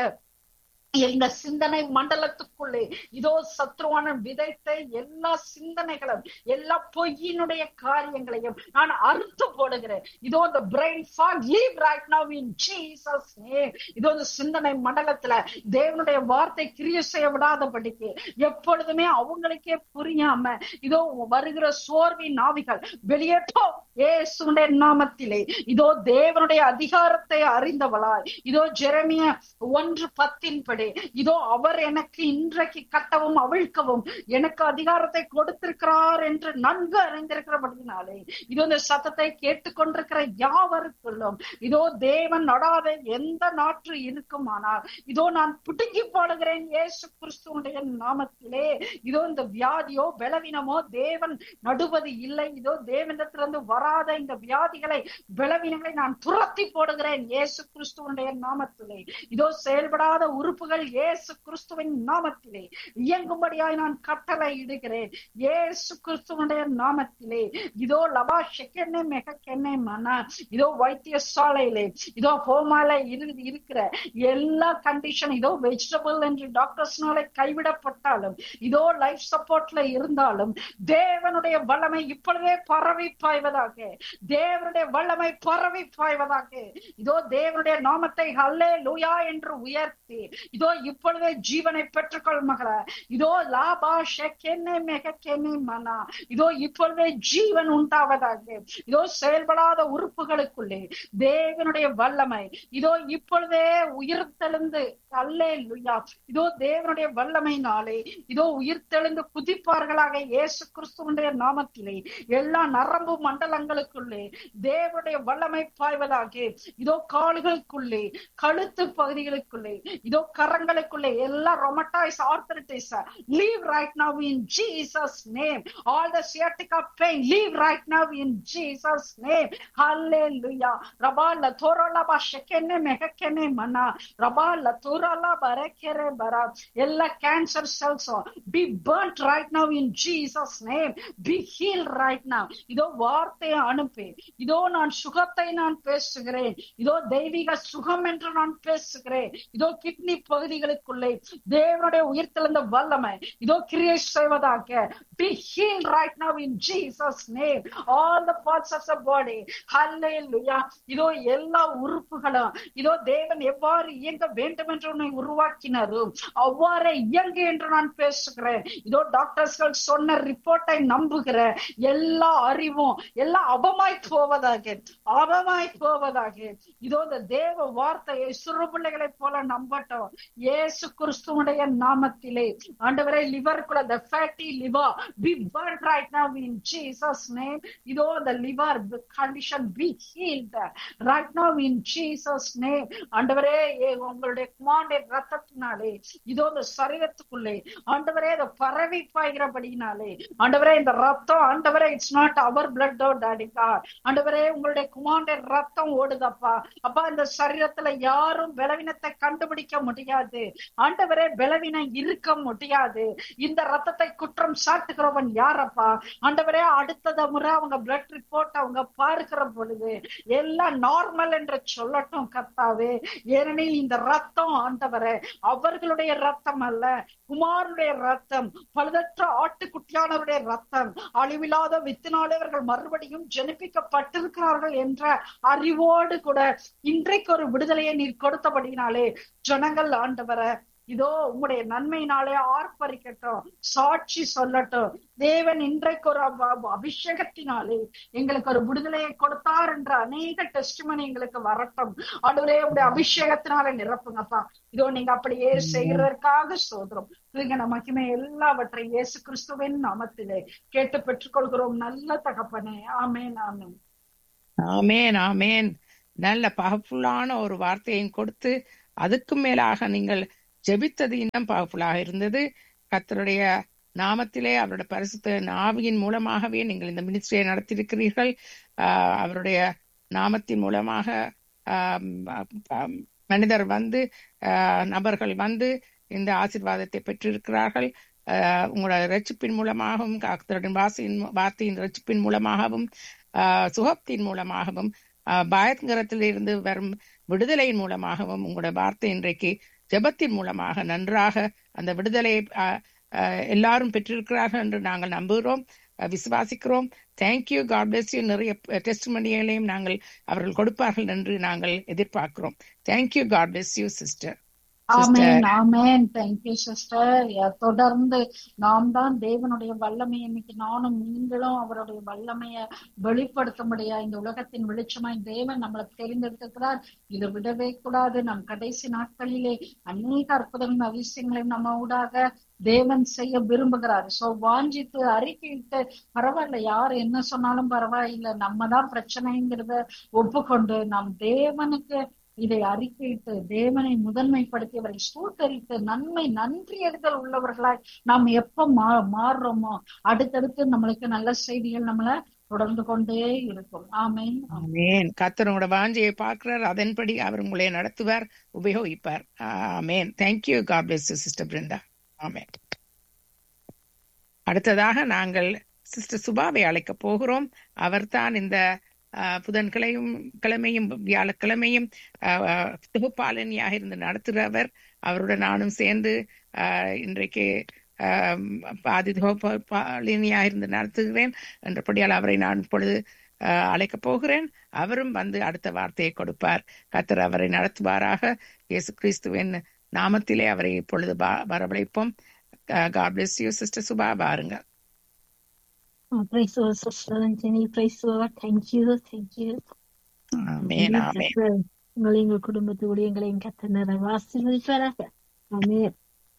எங்க சிந்தனை மண்டலத்துக்குள்ளே இதோ சத்ருவான விதைத்த எல்லா சிந்தனைகளும் எல்லா பொய்யினுடைய காரியங்களையும் நான் அறுத்து போடுகிறேன் இதோ இந்த brain fog leave right now in Jesus name இதோ இந்த சிந்தனை மண்டலத்துல தேவனுடைய வார்த்தை கிரிய செய்ய விடாதபடிக்கு எப்பொழுதுமே அவங்களுக்கே புரியாம இதோ வருகிற சோர்வின் நாவிகள் வெளியேற்றோ ஏசுடைய நாமத்திலே இதோ தேவனுடைய அதிகாரத்தை அறிந்தவளாய் இதோ ஜெரமிய ஒன்று பத்தின் படி இதோ அவர் எனக்கு இன்றைக்கு கட்டவும் அவிழ்க்கவும் எனக்கு அதிகாரத்தை கொடுத்திருக்கிறார் என்று நன்கு அறிந்திருக்கிறபடினாலே இதோ இந்த சத்தத்தை கேட்டுக்கொண்டிருக்கிற யாவருக்குள்ளும் இதோ தேவன் நடாத எந்த நாற்று இருக்குமானால் இதோ நான் பிடுங்கி பாடுகிறேன் இயேசு கிறிஸ்துவனுடைய நாமத்திலே இதோ இந்த வியாதியோ பலவீனமோ தேவன் நடுவது இல்லை இதோ தேவனிடத்திலிருந்து வராத இந்த வியாதிகளை பலவீனங்களை நான் துரத்தி போடுகிறேன் இயேசு கிறிஸ்துவனுடைய நாமத்திலே இதோ செயல்படாத உறுப்புகள் இயேசு கிறிஸ்துவின் நாமத்திலே இயங்கும்படியாய் நான் கட்டளை இடுகிறேன் இயேசு கிறிஸ்துவனுடைய நாமத்திலே இதோ லபா ஷெக்கெண்ணே மெகக்கெண்ணே மனா இதோ வைத்தியசாலையிலே இதோ ஹோமால இருக்கிற எல்லா கண்டிஷன் இதோ வெஜிடபிள் என்று டாக்டர்ஸ்னால கைவிடப்பட்டாலும் இதோ லைஃப் சப்போர்ட்ல இருந்தாலும் தேவனுடைய வல்லமை இப்பொழுதே பரவி பாய்வதாக தேவனுடைய வல்லமை பரவி பாய்வதாக இதோ தேவனுடைய நாமத்தை ஹல்லே லூயா என்று உயர்த்தி இதோ இப்பொழுதே ஜீவனை பெற்றுக்கொள் மகள இதோ லாபா ஷெக்கென்னே மெகக்கென்னே மனா இதோ இப்பொழுதே ஜீவன் உண்டாவதாக இதோ செயல்படாத உறுப்புகளுக்குள்ளே தேவனுடைய வல்லமை இதோ இப்பொழுதே உயிர்த்தெழுந்து அல்லே லுயா இதோ தேவனுடைய வல்லமையினாலே இதோ உயிர்த்தெழுந்து குதிப்பார்களாக இயேசு கிறிஸ்துவனுடைய நாமத்திலே எல்லா நரம்பு மண்டலங்களுக்குள்ளே தேவனுடைய வல்லமை பாய்வதாக இதோ கால்களுக்குள்ளே கழுத்து பகுதிகளுக்குள்ளே இதோ கரங்களுக்குள்ளே எல்லா rheumatoid arthritis leave right now in Jesus name all the sciatica pain leave right now in Jesus name ஹalleluya ரபால தோரலா பஷக்கெனே மெகக்கெனே மனா ரபால தோரலா பரக்கெரே பரா எல்லா cancer cells be burnt right now in Jesus name be heal right now இதோ வார்த்தையை அனுப்பி இதோ நான் சுகத்தை நான் பேசுகிறேன் இதோ தெய்வீக சுகம் என்று நான் பேசுகிறேன் இதோ கிட்னி பகுதிகளுக்குள்ளே தேவனுடைய உயிர்த்தெழுந்த வல்லமை இதோ கிரியேட் செய்வதாக be healed right now in Jesus name all the parts of the body hallelujah இதோ எல்லா உறுப்புகளும் இதோ தேவன் எவ்வாறு இயங்க வேண்டும் என்று உன்னை உருவாக்கினாரோ அவ்வாறே இயங்கு என்று நான் பேசுகிறேன் இதோ டாக்டர்ஸ்கள் சொன்ன ரிப்போர்ட்டை நம்புகிற எல்லா அறிவும் எல்லாம் அபமாய் போவதாக அபமாய் போவதாக இதோ இந்த தேவ வார்த்தையை சிறு பிள்ளைகளைப் போல நம்பட்டும் இயேசு கிறிஸ்துவனுடைய நாமத்திலே ஆண்டவரே லிவருக்குள்ள the fatty liver be burned right now in Jesus name இதோ the liver condition be healed right now in Jesus name ஆண்டவரே ஏ- உங்களுடைய குமாரனுடைய ரத்தத்தினாலே இதோ இந்த சரீரத்துக்குள்ளே ஆண்டவரே இதை பரவி பாய்கிறபடினாலே ஆண்டவரே இந்த ரத்தம் ஆண்டவரே it's not our blood daddy God ஆண்டவரே உங்களுடைய குமாரனுடைய ரத்தம் ஓடுதப்பா அப்பா இந்த சரீரத்துல யாரும் பலவீனத்தை கண்டுபிடிக்க முடியாது முடியாது ஆண்டவரே பலவீனம் இருக்க முடியாது இந்த ரத்தத்தை குற்றம் சாட்டுகிறவன் யாரப்பா ஆண்டவரே அடுத்தத முறை அவங்க பிளட் ரிப்போர்ட் அவங்க பார்க்கிற பொழுது எல்லாம் நார்மல் என்று சொல்லட்டும் கர்த்தாவே ஏனெனில் இந்த ரத்தம் ஆண்டவரே அவர்களுடைய ரத்தம் அல்ல குமாரனுடைய ரத்தம் பழுதற்ற ஆட்டுக்குட்டியானவருடைய ரத்தம் அழிவில்லாத வித்தினாலே அவர்கள் மறுபடியும் ஜனிப்பிக்கப்பட்டிருக்கிறார்கள் என்ற அறிவோடு கூட இன்றைக்கு ஒரு விடுதலையை நீர் கொடுத்தபடினாலே ஜனங்கள் ஆண்டவரை இதோ உங்களுடைய நன்மையினாலே ஆர்ப்பரிக்கட்டும் சாட்சி சொல்லட்டும் தேவன் இன்றைக்கு ஒரு அபிஷேகத்தினாலே எங்களுக்கு ஒரு விடுதலையை கொடுத்தார் என்ற அநேக டெஸ்டிமனி எங்களுக்கு வரட்டும் ஆண்டவரே உடைய அபிஷேகத்தினாலே நிரப்புங்கப்பா இதோ நீங்க அப்படியே செய்யறதற்காக சோதரம் நீங்க மகிமை எல்லாவற்றையும் இயேசு கிறிஸ்துவின் நாமத்திலே கேட்டு பெற்றுக்கொள்கிறோம் நல்ல தகப்பனே ஆமேன் ஆமேன் ஆமேன் ஆமேன் நல்ல பவர்ஃபுல்லான ஒரு வார்த்தையும் கொடுத்து அதுக்கு மேலாக நீங்கள் ஜெபித்தது இன்னும் பவர்ஃபுல்லாக இருந்தது கத்தருடைய நாமத்திலே அவருடைய பரிசுத்த நாவியின் மூலமாகவே நீங்கள் இந்த மினிஸ்ட்ரியை நடத்தியிருக்கிறீர்கள் அவருடைய நாமத்தின் மூலமாக மனிதர் வந்து நபர்கள் வந்து இந்த ஆசிர்வாதத்தை பெற்றிருக்கிறார்கள் உங்களோட ரட்சிப்பின் மூலமாகவும் கத்தருடைய வாசியின் வார்த்தையின் ரட்சிப்பின் மூலமாகவும் சுகத்தின் மூலமாகவும் பயங்கரத்தில் இருந்து வரும் விடுதலையின் மூலமாகவும் உங்களோட வார்த்தை இன்றைக்கு ஜெபத்தின் மூலமாக நன்றாக அந்த விடுதலையை எல்லாரும் பெற்றிருக்கிறார்கள் என்று நாங்கள் நம்புகிறோம் விசுவாசிக்கிறோம் தேங்க்யூ காட் பிளஸ் யூ நிறைய டெஸ்ட் மணிகளையும் நாங்கள் அவர்கள் கொடுப்பார்கள் என்று நாங்கள் எதிர்பார்க்கிறோம் thank you God bless you sister ஆமேன் ஆமேன் தேங்க்யூ சிஸ்டர் தொடர்ந்து நாம் தான் தேவனுடைய வல்லமை இன்னைக்கு நானும் நீங்களும் அவருடைய வல்லமைய வெளிப்படுத்தும்படியா இந்த உலகத்தின் வெளிச்சமாய் தேவன் நம்மளை தெரிந்தெடுக்கிறார் இதை விடவே கூடாது நம் கடைசி நாட்களிலே அநேக அற்புதங்களும் அதிசயங்களையும் நம்ம ஊடாக தேவன் செய்ய விரும்புகிறார் சோ வாஞ்சித்து அறிக்கையிட்டு பரவாயில்ல யார் என்ன சொன்னாலும் பரவாயில்ல நம்ம தான் பிரச்சனைங்கிறத ஒப்புக்கொண்டு நாம் தேவனுக்கு இதை அறிக்கையிட்டு தேவனை முதன்மைப்படுத்தி அவரை சூத்தரித்து நன்மை நன்றி அறிதல் உள்ளவர்களாய் நாம் எப்ப மா மாறுறோமோ அடுத்தடுத்து நம்மளுக்கு நல்ல செய்திகள் நம்மள தொடர்ந்து கொண்டே இருக்கும் ஆமேன் ஆமேன் கத்தரோட வாஞ்சியை பார்க்கிறார் அதன்படி அவர் உங்களை நடத்துவார் உபயோகிப்பார் ஆமேன் thank you God bless sister Brinda ஆமேன் அடுத்ததாக நாங்கள் சிஸ்டர் சுபாவை அழைக்க போகிறோம் அவர்தான் இந்த புதன்கிழையும் கிழமையும் வியாழக்கிழமையும் தொகுப்பாளனியாக இருந்து நடத்துகிறவர் அவருடன் நானும் சேர்ந்து இன்றைக்கு பாதி தொகுப்பாளினியாக இருந்து நடத்துகிறேன் என்றபடியால் அவரை நான் இப்பொழுது அழைக்கப் போகிறேன் அவரும் வந்து அடுத்த வார்த்தையை கொடுப்பார் கத்தர் அவரை நடத்துவாராக இயேசு கிறிஸ்துவின் நாமத்திலே அவரை இப்பொழுது வரவழைப்போம் God bless you sister Subha பாருங்க Oh, praise the Lord, Sister Anthony. Praise the Lord. Thank you. Thank you. ஆமென் ஆமென் உங்களை எங்கள் குடும்பத்தோடு எங்களையும் கத்தனர் ஆசீர்வதிப்பாராக ஆமென்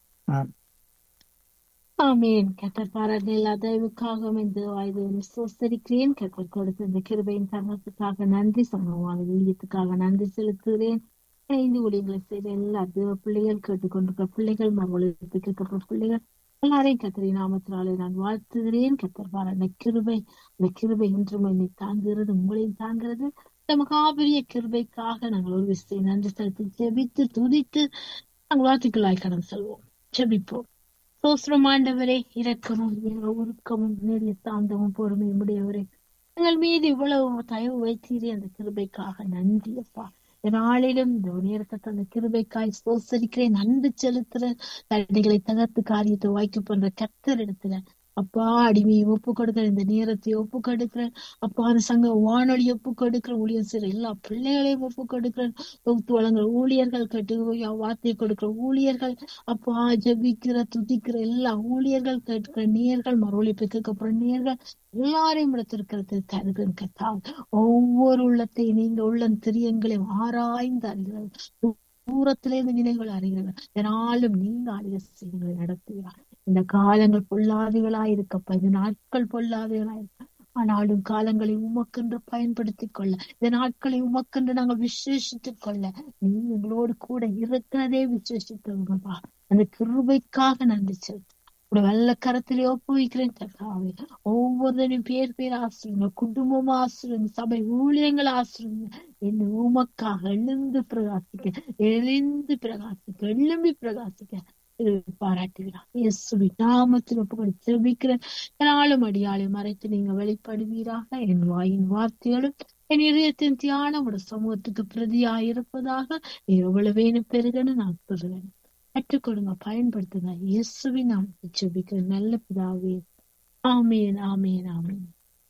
ஆமேன் கத்தர் பாராட்டு எல்லா தயவுக்காகவும் இந்த வாய்வு சோசரிக்கிறேன் கத்தர் கொடுத்த இந்த கிருபையின் தருணத்துக்காக நன்றி சமமான ஊழியத்துக்காக நன்றி செலுத்துகிறேன் ஐந்து ஊழியங்களை செய்த எல்லா தேவ பிள்ளைகள் கேட்டுக்கொண்டிருக்கிற பிள்ளைகள் மறுவழித்து கேட்கப்பட்ட பிள்ளைகள் எல்லாரையும் கத்தரி நாமத்தினாலே நான் வாழ்த்துகிறேன் கத்தர் பாராட்ட கிருபை அந்த கிருபை இன்றும் என்னை தாங்குகிறது உங்களையும் தாங்கிறது இந்த மகாபெரிய கிருபைக்காக நாங்கள் ஒரு விஷயம் நன்றி செலுத்தி ஜெபித்து துதித்து நாங்கள் வாழ்த்துக்களாய் கடந்து செல்வோம் ஜெபிப்போம் சோஸ்திரம் ஆண்டவரே இரக்கமும் உருக்கமும் நேரிய சாந்தமும் பொறுமையும் உடையவரே எங்கள் மீது இவ்வளவு தயவு வைத்தீரே அந்த கிருபைக்காக நன்றி அப்பா நாளிலும் இந்த நேரத்தை அந்த கிருபைக்காய் சோசரிக்கிறேன் நன்றி செலுத்துறேன் தடைகளை தகர்த்து காரியத்தை வாய்க்கு பண்ற கத்தர் இடத்துல அப்பா அடிமையை ஒப்பு கொடுக்கிற இந்த நேரத்தை ஒப்பு கொடுக்கிறேன் அப்பா அந்த சங்க வானொலி ஒப்பு கொடுக்கிற ஊழியர் செய்யற எல்லா பிள்ளைகளையும் ஒப்பு கொடுக்கிறேன் தொகுத்து வழங்குற ஊழியர்கள் கட்டு வார்த்தையை கொடுக்கிற ஊழியர்கள் அப்பா ஜபிக்கிற துதிக்கிற எல்லா ஊழியர்கள் கேட்கிற நேர்கள் மறுவழிப்பு கேட்கப்படுற நேர்கள் எல்லாரையும் இடத்திருக்கிறது தருகிறேன் கத்தா ஒவ்வொரு உள்ளத்தை நீங்க உள்ள திரியங்களையும் ஆராய்ந்து அறிகிறது தூரத்திலே இந்த நினைவுகள் அறிகிறது இதனாலும் நீங்க அறிய செய்யுங்களை நடத்துகிறார் இந்த காலங்கள் பொல்லாதவர்களாய் இருக்கப்ப இந்த நாட்கள் பொல்லாதவர்களாய் இருக்க ஆனாலும் காலங்களை உமக்கென்று பயன்படுத்திக் கொள்ள இந்த நாட்களை உமக்கென்று நாங்கள் விசேஷித்துக் கொள்ள நீ எங்களோடு கூட இருக்கிறதே விசேஷித்தவங்கப்பா அந்த கிருபைக்காக நன்றி செலுத்து உடைய வெள்ள கரத்திலே ஒப்புவிக்கிறேன் கர்த்தாவே ஒவ்வொருத்தரையும் பேர் பேர் ஆசிரியங்க குடும்பமா ஆசிரியங்க சபை ஊழியங்கள் ஆசிரியங்க என்ன உமக்காக எழுந்து பிரகாசிக்க எழுந்து பிரகாசிக்க எழும்பி பிரகாசிக்க பாராட்டுகிறார் இயேசுவி நாமத்தில் ஒப்புக்கொடு ஜெபிக்கிறேன் நாளும் அடியாளை மறைத்து நீங்க வெளிப்படுவீராக என் வாயின் வார்த்தைகளும் என் இதயத்தின் தியானம் உடைய சமூகத்துக்கு பிரதியாய் இருப்பதாக நீ எவ்வளவேனு பெருகன்னு நான் சொல்லுவேன் கற்றுக் கொடுங்க பயன்படுத்துங்க இயேசுவின் நாமத்தை ஜெபிக்கிறேன் நல்ல பிதாவே ஆமேன் ஆமேன் ஆமேன்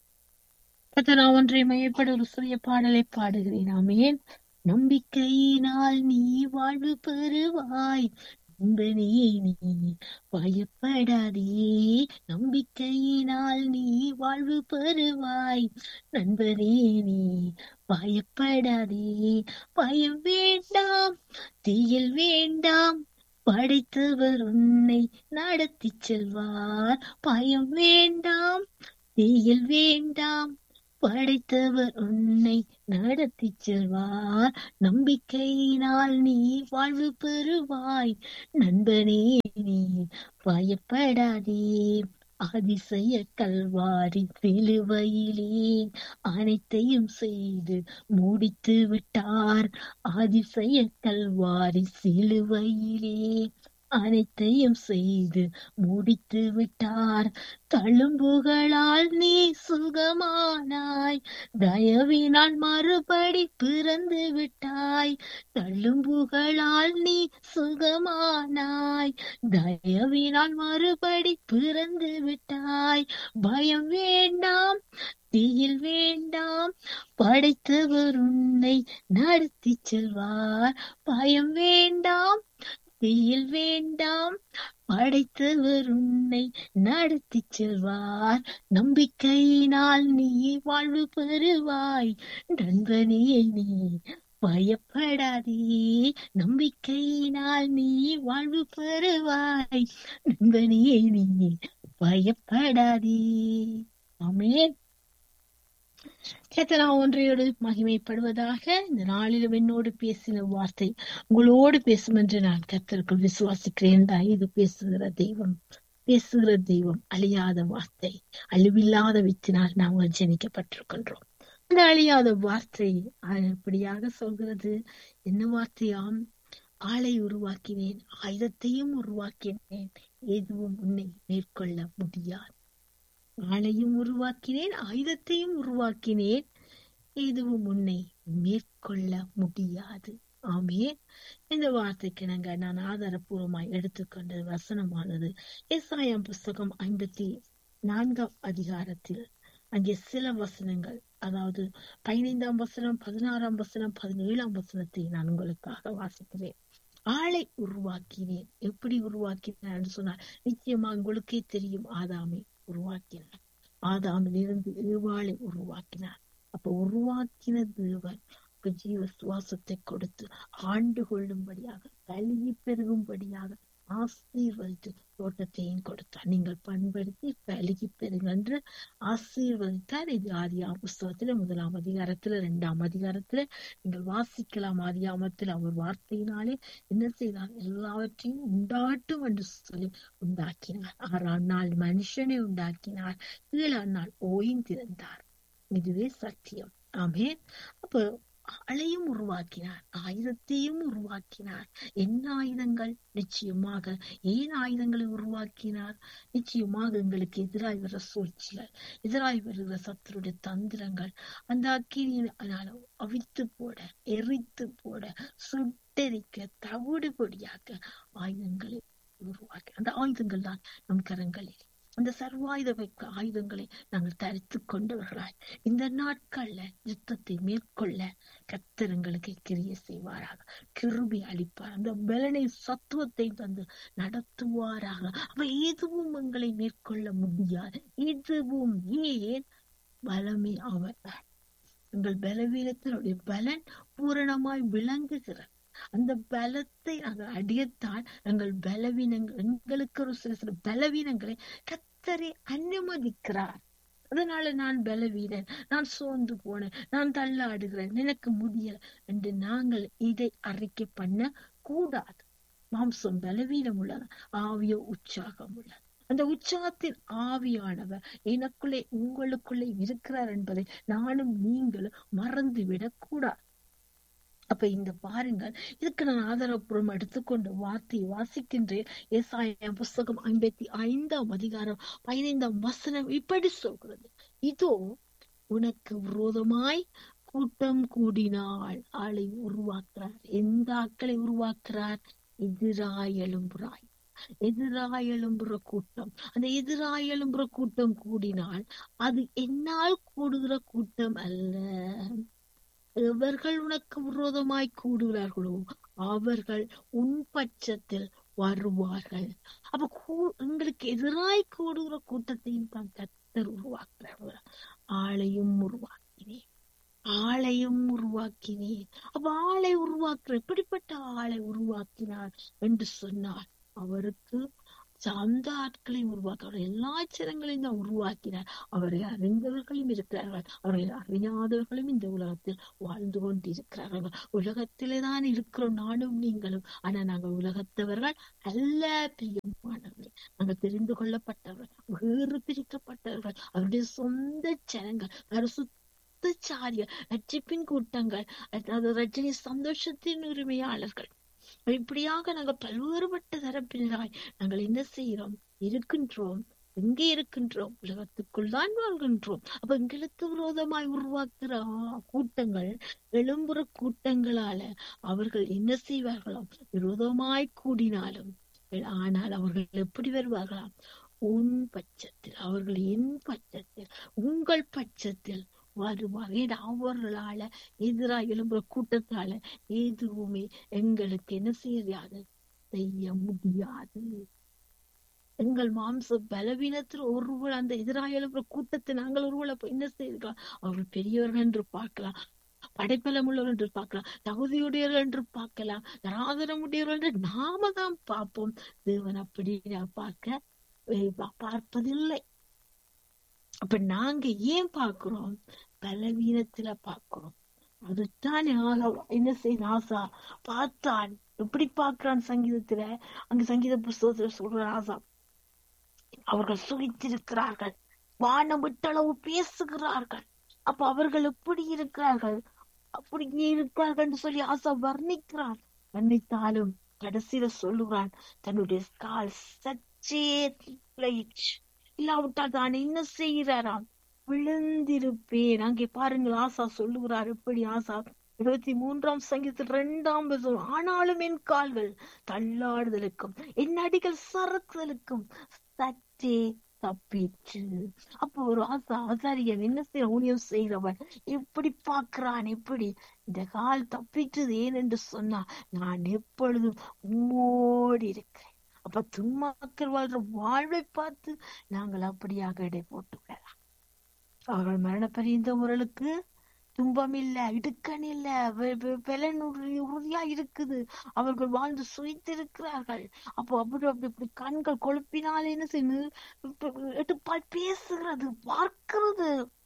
நான் ஒன்றை மையப்பட ஒரு சிறிய பாடலை பாடுகிறேன் ஆமேன் நம்பிக்கையினால் நீ வாழ்வு பெறுவாய் நண்பனே நீ பயப்படாதே நம்பிக்கையினால் நீ வாழ்வு பெறுவாய் நண்பனே நீ பயப்படாதே பயம் வேண்டாம் தீயில் வேண்டாம் படைத்தவர் உன்னை நடத்தி செல்வார் பயம் வேண்டாம் தீயில் வேண்டாம் படைத்தவர் உன்னை நடத்தி செல்வார் நம்பிக்கையினால் நீ வாழ்வு பெறுவாய் நண்பனே நீ பயப்படாதே அதிசய கல்வாரி சிலுவையிலே அனைத்தையும் செய்து முடித்து விட்டார் அதிசய கல்வாரி சிலுவையிலே அனைத்தையும் செய்து முடித்து விட்டார் தழும்புகளால் நீ சுகமானாய் தயவினால் மறுபடி பிறந்து விட்டாய் தழும்புகளால் நீ சுகமானாய் தயவினால் மறுபடி பிறந்து விட்டாய் பயம் வேண்டாம் தீயில் வேண்டாம் படைத்தவர் உன்னை நடத்தி செல்வார் பயம் வேண்டாம் தீயில் வேண்டாம் படைத்தவர் உன்னை நடத்தி செல்வார் நம்பிக்கையினால் நீ வாழ்வு பெறுவாய் நண்பனே நீ பயப்படாதே நம்பிக்கையினால் நீ வாழ்வு பெறுவாய் நண்பனே நீ பயப்படாதே ஆமேன் கேத்தனா ஒன்றையோடு மகிமைப்படுவதாக இந்த நாளிலும் என்னோடு பேசின வார்த்தை உங்களோடு பேசும் என்று நான் கத்தருக்குள் விசுவாசிக்கிறேன் இது பேசுகிற தெய்வம் பேசுகிற தெய்வம் அழியாத வார்த்தை அழிவில்லாத வித்தினால் நாங்கள் ஜனிக்கப்பட்டிருக்கின்றோம் அந்த அழியாத வார்த்தை எப்படியாக சொல்கிறது என்ன வார்த்தையாம் ஆளை உருவாக்கினேன் ஆயுதத்தையும் உருவாக்கினேன் எதுவும் உன்னை மேற்கொள்ள முடியாது ஆளையும் உருவாக்கினேன் ஆயுதத்தையும் உருவாக்கினேன் எதுவும் உன்னை மேற்கொள்ள முடியாது ஆமே இந்த வார்த்தைக்கு நாங்க நான் ஆதாரபூர்வமாய் எடுத்துக்கொண்ட வசனமானது எஸ்ஆயம் புஸ்தகம் ஐம்பத்தி நான்காம் அதிகாரத்தில் அங்கே சில வசனங்கள் அதாவது பதினைந்தாம் வசனம் பதினாறாம் வசனம் பதினேழாம் வசனத்தை நான் உங்களுக்காக வாசிக்கிறேன் ஆளை உருவாக்கினேன் எப்படி உருவாக்கினேன் சொன்னார் நிச்சயமா உங்களுக்கே தெரியும் ஆதாமை உருவாக்கினார் ஆதாமில் இருந்து ஏவாளை உருவாக்கினார் அப்ப உருவாக்கின தேவன் ஜீவ சுவாசத்தை கொடுத்து ஆண்டு கொள்ளும்படியாக கல்வி பெருகும்படியாக ஆசீர்வதித்து தோட்டத்தையும் கொடுத்தார் நீங்கள் பண்படுத்தி பழுகி பெறுங்க என்று ஆசீர்வதித்தார் இது ஆதியா புஸ்தகத்துல முதலாம் அதிகாரத்துல இரண்டாம் அதிகாரத்துல நீங்கள் வாசிக்கலாம் ஆதியாமத்தில் அவர் வார்த்தையினாலே என்ன செய்தார் எல்லாவற்றையும் உண்டாட்டும் என்று சொல்லி உண்டாக்கினார் ஆறாம் நாள் மனுஷனை உண்டாக்கினார் ஏழாம் நாள் ஓய்ந்திருந்தார் இதுவே சத்தியம் ஆமே அப்ப ஆளையும் உருவாக்கினார் ஆயுதத்தையும் உருவாக்கினார் என்ன ஆயுதங்கள் நிச்சயமாக ஏன் ஆயுதங்களை உருவாக்கினார் நிச்சயமாக எங்களுக்கு எதிராய் வர சூழ்ச்சிகள் எதிராய் வருகிற சத்தருடைய தந்திரங்கள் அந்த அக்கினியினால அவித்து போட எரித்து போட சுட்டரிக்க தவிடு பொடியாக்க ஆயுதங்களை உருவாக்கி அந்த ஆயுதங்கள் தான் நம் கரங்களில் அந்த சர்வாயுத ஆயுதங்களை நாங்கள் தரித்து கொண்டவர்களாய் இந்த நாட்கள்ல யுத்தத்தை மேற்கொள்ள கத்திரங்களுக்கு கிரிய செய்வாராக கிருபி அளிப்பார் அந்த பலனை சத்துவத்தை தந்து நடத்துவாராக அவ எதுவும் எங்களை மேற்கொள்ள முடியாது எதுவும் ஏன் பலமே அவர் எங்கள் பலவீனத்தினுடைய பலன் பூரணமாய் விளங்குகிறது அந்த பலத்தை நாங்கள் அடியத்தான் எங்கள் பலவீனங்கள் எங்களுக்கு ஒரு சில சில பலவீனங்களை கத்தரை அனுமதிக்கிறார் அதனால நான் பலவீனன் நான் சோர்ந்து போனேன் நான் தள்ளாடுகிறேன் எனக்கு முடியல என்று நாங்கள் இதை அறிக்கை பண்ண கூடாது மாம்சம் பலவீனம் உள்ளது ஆவியோ உற்சாகம் உள்ளது அந்த உற்சாகத்தின் ஆவியானவர் எனக்குள்ளே உங்களுக்குள்ளே இருக்கிறார் என்பதை நானும் நீங்களும் மறந்துவிடக் கூடாது அப்ப இந்த பாருங்கள் இதுக்கு நான் ஆதாரப்பூர்வம் எடுத்துக்கொண்டு வார்த்தை வாசிக்கின்றேன் ஏசாயம் புஸ்தகம் ஐம்பத்தி ஐந்தாம் அதிகாரம் பதினைந்தாம் வசனம் இப்படி சொல்கிறது இதோ உனக்கு விரோதமாய் கூட்டம் கூடினால் ஆளை உருவாக்குறார் எந்த ஆட்களை உருவாக்குறார் எதிராய் எழும்புறாய் எதிராய் எழும்புற கூட்டம் அந்த எதிராய் எழும்புற கூட்டம் கூடினால் அது என்னால் கூடுகிற கூட்டம் அல்ல எவர்கள் உனக்கு விரோதமாய் கூடுகிறார்களோ அவர்கள் உன் பட்சத்தில் வருவார்கள் அப்ப கூ- எங்களுக்கு எதிராய் கூடுகிற கூட்டத்தையும் தான் கத்தர் உருவாக்குறார்கள் ஆளையும் உருவாக்கினேன் ஆளையும் உருவாக்கினேன் அப்ப ஆளை உருவாக்குற எப்படிப்பட்ட ஆளை உருவாக்கினார் என்று சொன்னார் அவருக்கு அந்த ஆட்களையும் உருவாக்க எல்லா ஜனங்களையும் தான் உருவாக்கினார் அவரை அறிந்தவர்களும் இருக்கிறார்கள் அவரை அறியாதவர்களும் இந்த உலகத்தில் வாழ்ந்து கொண்டிருக்கிறார்கள் உலகத்திலே தான் இருக்கிறோம் நானும் நீங்களும் ஆனா நாங்கள் உலகத்தவர்கள் அல்ல பிரியமானவர்கள் நாங்கள் தெரிந்து கொள்ளப்பட்டவர்கள் வேறு பிரிக்கப்பட்டவர்கள் அவருடைய சொந்த ஜனங்கள் பரிசுத்த சாரியர் ரட்சிப்பின் கூட்டங்கள் அதாவது ரஜினி சந்தோஷத்தின் உரிமையாளர்கள் இப்படியாக நாங்கள் பல்வேறுபட்ட தரப்பினராய் நாங்கள் என்ன செய்கிறோம் இருக்கின்றோம் எங்கே இருக்கின்றோம் உலகத்துக்குள் தான் வாழ்கின்றோம் அப்ப எங்களுக்கு விரோதமாய் உருவாக்குற ஆ- கூட்டங்கள் எழும்புற கூட்டங்களால அவர்கள் என்ன செய்வார்களாம் விரோதமாய் கூடினாலும் ஆனால் அவர்கள் எப்படி வருவார்களாம் உன் பட்சத்தில் அவர்கள் என் பட்சத்தில் உங்கள் பட்சத்தில் வருவார் ஏன்னா அவர்களால எதிராக எழும்புற கூட்டத்தால எதுவுமே எங்களுக்கு என்ன செய்யாது செய்ய முடியாது எங்கள் மாம்ச பலவீனத்தில் ஒருவர் அந்த எதிராக எழும்புற கூட்டத்தை நாங்கள் ஒருவரை போய் என்ன செய்திருக்கலாம் அவர்கள் பெரியவர்கள் என்று பார்க்கலாம் படைப்பலம் உள்ளவர்கள் என்று பார்க்கலாம் தகுதியுடையவர்கள் என்று பார்க்கலாம் தராதரமுடையவர்கள் என்று நாம தான் பார்ப்போம் தேவன் அப்படி நான் பார்க்க அஹ் பா- பார்ப்பதில்லை அப்ப நாங்க ஏன் பார்க்கிறோம் பலவீனத்துல பார்க்கிறோம் அதுதான் ஆசா என்ன செய்ய ஆசா பார்த்தான் எப்படி பார்க்கிறான் சங்கீதத்துல அங்க சங்கீத புஸ்தகத்துல சொல்ற ஆசா அவர்கள் சுகித்திருக்கிறார்கள் வானம் விட்டளவு பேசுகிறார்கள் அப்ப அவர்கள் எப்படி இருக்கிறார்கள் அப்படி இருக்கிறார்கள் என்று சொல்லி ஆசா வர்ணிக்கிறான் வர்ணித்தாலும் கடைசியில சொல்லுகிறான் தன்னுடைய கால் சற்றே திளையிற்று. இல்லாவிட்டால் தான் என்ன செய்கிறாராம் விழுந்திருப்பேன் அங்கே பாருங்கள் ஆசா சொல்லுகிறார் எப்படி ஆசா இருபத்தி மூன்றாம் சங்கீதத்தில் இரண்டாம் வசனம் ஆனாலும் என் கால்கள் தள்ளாடுதலுக்கும் என் அடிகள் சறுக்குதலுக்கும் சற்றே தப்பிற்று அப்போ ஒரு ஆசா ஆசாரியன் என்ன செய்ய ஊழியம் செய்கிறவன் எப்படி பார்க்கிறான் எப்படி இந்த கால் தப்பிற்றது ஏன் என்று சொன்னா நான் எப்பொழுதும் உம்மோடு இருக்கிறேன் அப்ப துன்மாக்கள் வாழ்ற வாழ்வை பார்த்து நாங்கள் அப்படியாக இடை போட்டு விடலாம் அவர்கள் மரண பரியந்தவர்களுக்கு துன்பம் இல்ல இடுக்கண் இல்ல வெ- வெ- பலன் உறுதி- உறுதியா இருக்குது அவர்கள் வாழ்ந்து சுயித்திருக்கிறார்கள் அப்போ அப்படி அப்படி இப்படி கண்கள் கொழுப்பினால் என்ன செய்யணும் எடுப்பால் பேசுகிறது பார்க்கிறது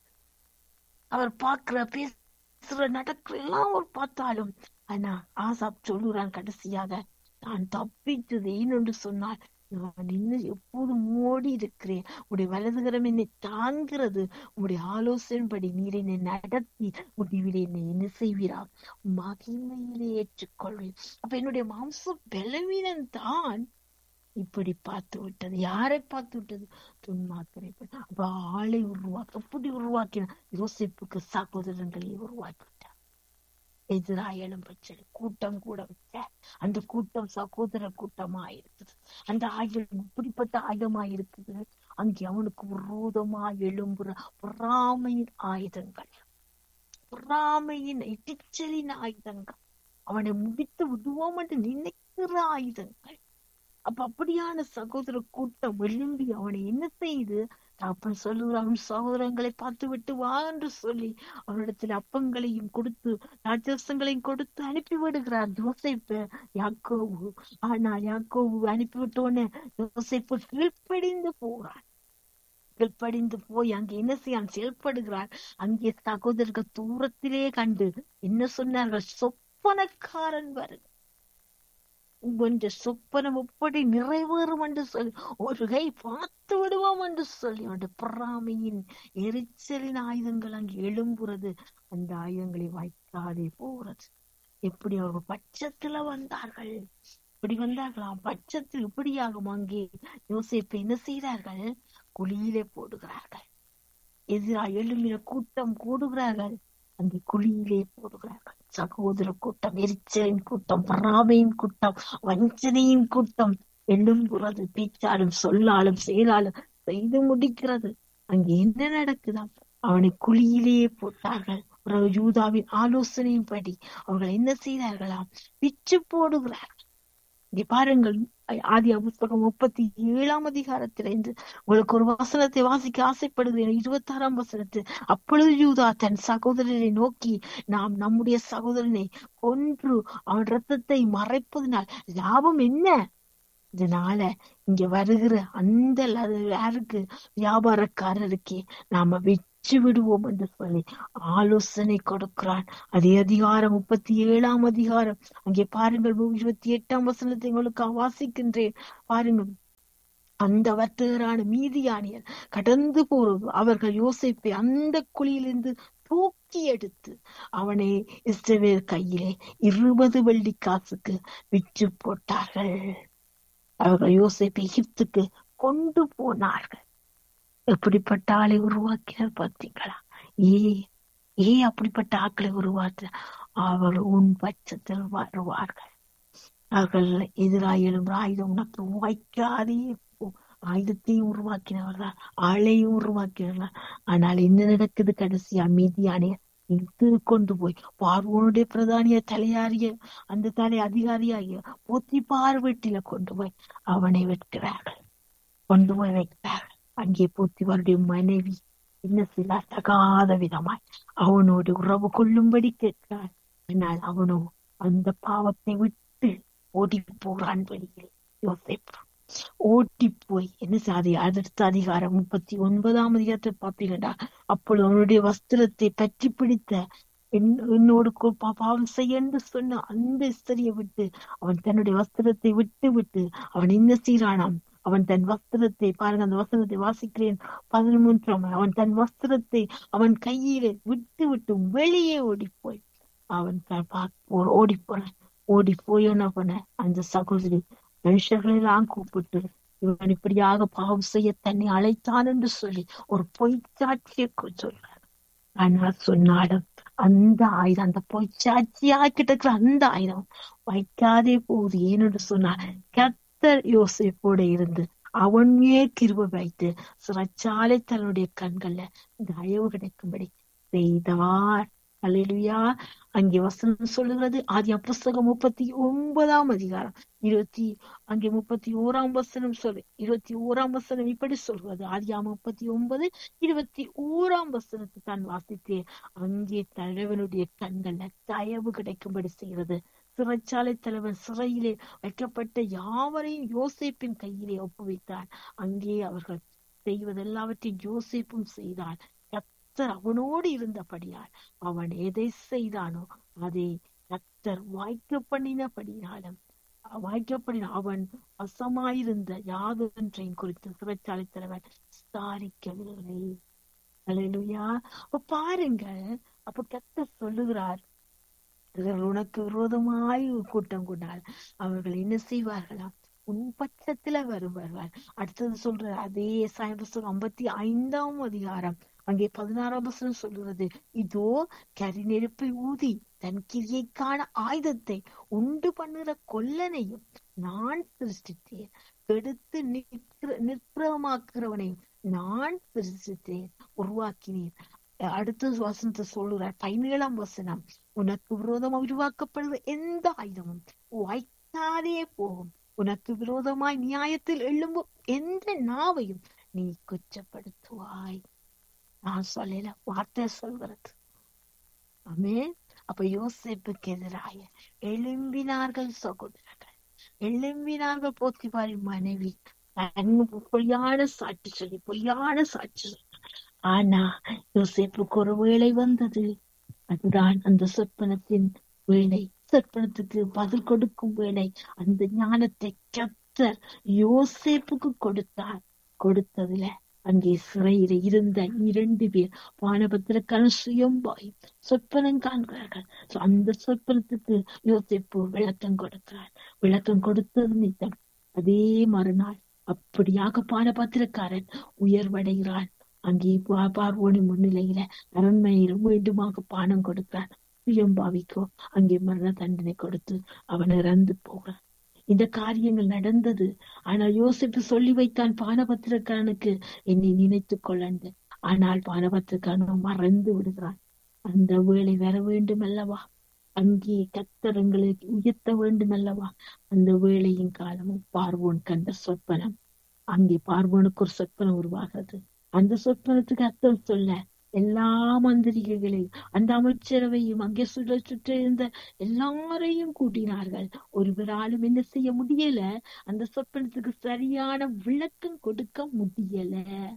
அவர் பார்க்கிற பேசுற நடக்கிற எல்லாம் அவர் பார்த்தாலும் ஆனா ஆசாப் சொல்லுறான் கடைசியாக நான் தப்பித்தது ஏனென்று சொன்னால் நான் இன்னும் எப்போதும் ஓடி இருக்கிறேன் உடைய வலதுகரம் என்னை தாங்கிறது உடைய ஆலோசனைப்படி நீர் என்னை நடத்தி முடிவில் என்னை என்ன செய்வீரா மகிமையிலே ஏற்றுக்கொள்வேன் அப்ப என்னுடைய மாம்ச பலவீனம் தான் இப்படி பார்த்து விட்டது யாரை பார்த்து விட்டது துன்மாத்திரை அப்ப ஆளை உருவாக்க எப்படி உருவாக்கின யோசிப்புக்கு சகோதரங்களை உருவாக்கி விட்டார் எதிராயலும் பிரச்சனை கூட்டம் கூட வச்ச அந்த கூட்டம் சகோதர கூட்டமா இருக்குது அந்த ஆயுதம் இப்படிப்பட்ட ஆயுதமா இருக்குது அங்கே அவனுக்கு விரோதமா எழும்புற பொறாமையின் ஆயுதங்கள் பொறாமையின் இடிச்சலின் ஆயுதங்கள் அவனை முடித்து விடுவோம் என்று நினைக்கிற ஆயுதங்கள் அப்ப அப்படியான சகோதர கூட்டம் எழும்பி அவனை என்ன செய்து அப்பன் சொல்லுகிறான் அவன் சகோதரங்களை பார்த்து விட்டு வா என்று சொல்லி அவனிடத்தில் அப்பங்களையும் கொடுத்து ராஜசங்களையும் கொடுத்து அனுப்பி விடுகிறார் யோசிப்பு யாக்கோவு ஆனால் யாக்கோவு அனுப்பி விட்டோன்னு யோசிப்பு கீழ்ப்படிந்து போகிறான் கீழ்ப்படிந்து போய் அங்கே என்ன செய்யான் செயல்படுகிறார் அங்கே சகோதரர்கள் தூரத்திலே கண்டு என்ன சொன்னார்கள் சொப்பனக்காரன் வருக என்ற சொப்பனம் எப்படி நிறைவேறும் என்று சொல்லி ஒரு கை பார்த்து விடுவோம் என்று சொல்லி அவருடைய பொறாமையின் எரிச்சலின் ஆயுதங்கள் அங்கே எழும்புறது அந்த ஆயுதங்களை வைக்காதே போறது எப்படி அவர்கள் பட்சத்துல வந்தார்கள் இப்படி வந்தார்களாம் பட்சத்தில் இப்படியாகும் அங்கே யோசிப்பு என்ன செய்கிறார்கள் குழியிலே போடுகிறார்கள் எதிராக எழும்பின கூட்டம் கூடுகிறார்கள் அந்த குழியிலே போடுகிறார்கள் சகோதர கூட்டம் எரிச்சலின் கூட்டம் பராமையின் கூட்டம் வஞ்சனையின் கூட்டம் எழும்புறது பேச்சாலும் சொல்லாலும் செயலாலும் செய்து முடிக்கிறது அங்கே என்ன நடக்குதாம் அவனை குழியிலே போட்டார்கள் பிறகு யூதாவின் ஆலோசனையின்படி அவர்கள் என்ன செய்தார்களாம் பிச்சு போடுகிறார்கள் இங்கே பாருங்கள் ஆதி புஸ்தகம் முப்பத்தி ஏழாம் அதிகாரத்தில் இன்று உங்களுக்கு ஒரு வசனத்தை வாசிக்க ஆசைப்படுகிறேன் இருபத்தி ஆறாம் வசனத்தில் அப்பொழுது யூதா தன் சகோதரனை நோக்கி நாம் நம்முடைய சகோதரனை கொன்று அவன் ரத்தத்தை மறைப்பதனால் லாபம் என்ன இதனால இங்க வருகிற அந்த யாருக்கு வியாபாரக்காரருக்கே நாம வெச்சு விடுவோம் என்று சொல்லி ஆலோசனை கொடுக்கிறான் அதே அதிகாரம் முப்பத்தி ஏழாம் அதிகாரம் அங்கே பாருங்கள் இருபத்தி எட்டாம் வசனத்தை உங்களுக்கு வாசிக்கின்றேன் பாருங்கள் அந்த வர்த்தகரான மீதியானியர் கடந்து போறது அவர்கள் யோசிப்பை அந்த குழியிலிருந்து தூக்கி எடுத்து அவனை இஸ்ரவேல் கையிலே இருபது வெள்ளி காசுக்கு விற்று போட்டார்கள் அவர்கள் யோசிப்பை எகிப்துக்கு கொண்டு போனார்கள் எப்படிப்பட்ட ஆளை உருவாக்கினார் பார்த்தீங்களா ஏ ஏ அப்படிப்பட்ட ஆக்களை உருவாற்ற அவர்கள் உன் பட்சத்தில் வருவார்கள் அவர்கள் எதிராயிலும் ஆயுதம் உனக்கு வைக்காதே ஆயுதத்தையும் உருவாக்கினவர் தான் ஆளையும் உருவாக்கினார் ஆனால் என்ன நடக்குது கடைசி அமைதியானே இழுத்து கொண்டு போய் பார்வோனுடைய பிரதானிய தலையாரிய அந்த தலை அதிகாரியாகிய போத்தி பார்வெட்டில கொண்டு போய் அவனை வெட்கிறார்கள் கொண்டு போய் வைக்கிறார்கள் அங்கே போத்திவாருடைய மனைவி என்ன சில தகாத விதமாய் அவனோடு உறவு கொள்ளும்படி கேட்கிறார் ஆனால் அவனோ அந்த பாவத்தை விட்டு ஓடி போறான் வெளியில் யோசிப்பு ஓட்டி போய் என்ன சாதி அடுத்த அதிகாரம் முப்பத்தி ஒன்பதாம் அதிகாரத்தை பாப்பீங்கடா அப்பொழுது அவனுடைய வஸ்திரத்தை பற்றி பிடித்த என்னோடு பாவம் செய்ய என்று சொன்ன அந்த ஸ்திரியை விட்டு அவன் தன்னுடைய வஸ்திரத்தை விட்டு விட்டு அவன் என்ன செய்யறானாம் அவன் தன் வஸ்திரத்தை பாருங்க அந்த வஸ்திரத்தை வாசிக்கிறேன் பதிமூன்றாம் அவன் தன் வஸ்திரத்தை அவன் கையிலே விட்டு விட்டு வெளியே ஓடி போய் அவன் ஓடி போறான் ஓடி போய் என்ன பண்ண அந்த சகோதரி மனுஷர்களெல்லாம் கூப்பிட்டு இவன் இப்படியாக பாவம் செய்ய தன்னை அழைத்தான் என்று சொல்லி ஒரு பொய்ச்சாட்சியை சொல்றார் ஆனால் சொன்னாலும் அந்த ஆயுதம் அந்த பொய்ச்சாட்சியா கிட்ட அந்த ஆயுதம் வைக்காதே போகுது ஏன்னு சொன்னார் கத்தர் யோசிப்போட இருந்து அவன் மேல் கிருப வைத்து சிறைச்சாலை தன்னுடைய கண்கள்ல தயவு கிடைக்கும்படி செய்தார் அலையிலுயா அங்கே வசனம் சொல்லுகிறது ஆதி புஸ்தகம் முப்பத்தி ஒன்பதாம் அதிகாரம் இருபத்தி அங்கே முப்பத்தி ஓராம் வசனம் சொல்லு இருபத்தி ஓராம் வசனம் இப்படி சொல்றது ஆதியா முப்பத்தி ஒன்பது இருபத்தி ஓராம் வசனத்தை தான் வாசித்தேன் அங்கே தலைவனுடைய கண்கள்ல தயவு கிடைக்கும்படி செய்கிறது சிறைச்சாலை தலைவன் சிறையிலே வைக்கப்பட்ட யாவரையும் யோசேப்பின் கையிலே ஒப்புவித்தார் அங்கே அவர்கள் செய்வதெல்லாவற்றையும் யோசேப்பும் செய்தான் கத்தர் அவனோடு இருந்தபடியால் அவன் எதை செய்தானோ அதை கத்தர் வாய்க்க பண்ணினபடினாலும் வாய்க்கப்படின அவன் வசமாயிருந்த யாதொன்றையும் குறித்து சிறைச்சாலை தலைவன் விசாரிக்கவில்லை அலையிலுயா அப்ப பாருங்க அப்ப கத்தர் சொல்லுகிறார் இவர்கள் உனக்கு விரோதமாய் கூட்டம் கொண்டால் அவர்கள் என்ன செய்வார்களாம் உன் பட்சத்துல வருவார்கள் அடுத்தது சொல்ற அதே சாயம் ஐம்பத்தி ஐந்தாம் அதிகாரம் அங்கே பதினாறாம் வசனம் சொல்லுறது இதோ கரிநெருப்பை ஊதி தன் கிரியைக்கான ஆயுதத்தை உண்டு பண்ணுகிற கொல்லனையும் நான் சிருஷ்டித்தேன் கெடுத்து நிற்கிற நிற்பிரமாக்குறவனையும் நான் சிருஷ்டித்தேன் உருவாக்கினேன் அடுத்த வசனத்தை சொல்லுறார் பதினேழாம் வசனம் உனக்கு விரோதமாக உருவாக்கப்படுகிற எந்த ஆயுதமும் வாய்க்காதே போகும் உனக்கு விரோதமாய் நியாயத்தில் எழும்பும் எந்த நாவையும் நீ குற்றப்படுத்துவாய் நான் சொல்லல வார்த்தை சொல்கிறது ஆமே அப்ப யோசிப்புக்கு எதிராக எழும்பினார்கள் சகோதரர்கள் எழும்பினார்கள் போத்திபாரின் மனைவி பொய்யான சாட்சி சொல்லி பொய்யான சாட்சி சொல்லி ஆனா யோசிப்புக்கு ஒரு வேலை வந்தது அதுதான் அந்த சொப்பனத்தின் வேலை சொற்பனத்துக்கு பதில் கொடுக்கும் வேளை அந்த ஞானத்தை கத்தர் யோசேப்புக்கு கொடுத்தார் கொடுத்ததுல அங்கே சிறையில இருந்த இரண்டு பேர் பானபத்திரக்கான சுயம்பாய் சொற்பனம் காண்கிறார்கள் So, அந்த சொற்பனத்துக்கு யோசிப்பு விளக்கம் கொடுக்கிறார் விளக்கம் கொடுத்தது நித்தம் அதே மறுநாள் அப்படியாக பானபத்திரக்காரன் உயர்வடைகிறான் அங்கே பா- பார்வோனி முன்னிலையில அரண்மனையில மீண்டுமாக பானம் கொடுக்கிறார் சுயம்பாவிக்கோ அங்கே மரண தண்டனை கொடுத்து அவன் இறந்து போகிறான் இந்த காரியங்கள் நடந்தது ஆனால் யோசிப்பு சொல்லி வைத்தான் பானபத்திரக்காரனுக்கு என்னை நினைத்துக் கொள்ளண்டு ஆனால் பானபத்திரக்காரன் மறந்து விடுகிறான் அந்த வேளை வர வேண்டும் அல்லவா அங்கே கத்தரங்களை உயர்த்த வேண்டும் அல்லவா அந்த வேளையின் காலமும் பார்வோன் கண்ட சொப்பனம் அங்கே பார்வோனுக்கு ஒரு சொப்பனம் உருவாகிறது அந்த சொப்பனத்துக்கு அர்த்தம் சொல்ல எல்லா மந்திரிகளையும் அந்த அமைச்சரவையும் அங்கே சுற்ற சுற்ற இருந்த எல்லாரையும் கூட்டினார்கள் ஒருவராலும் என்ன செய்ய முடியல அந்த சொப்பனத்துக்கு சரியான விளக்கம் கொடுக்க முடியல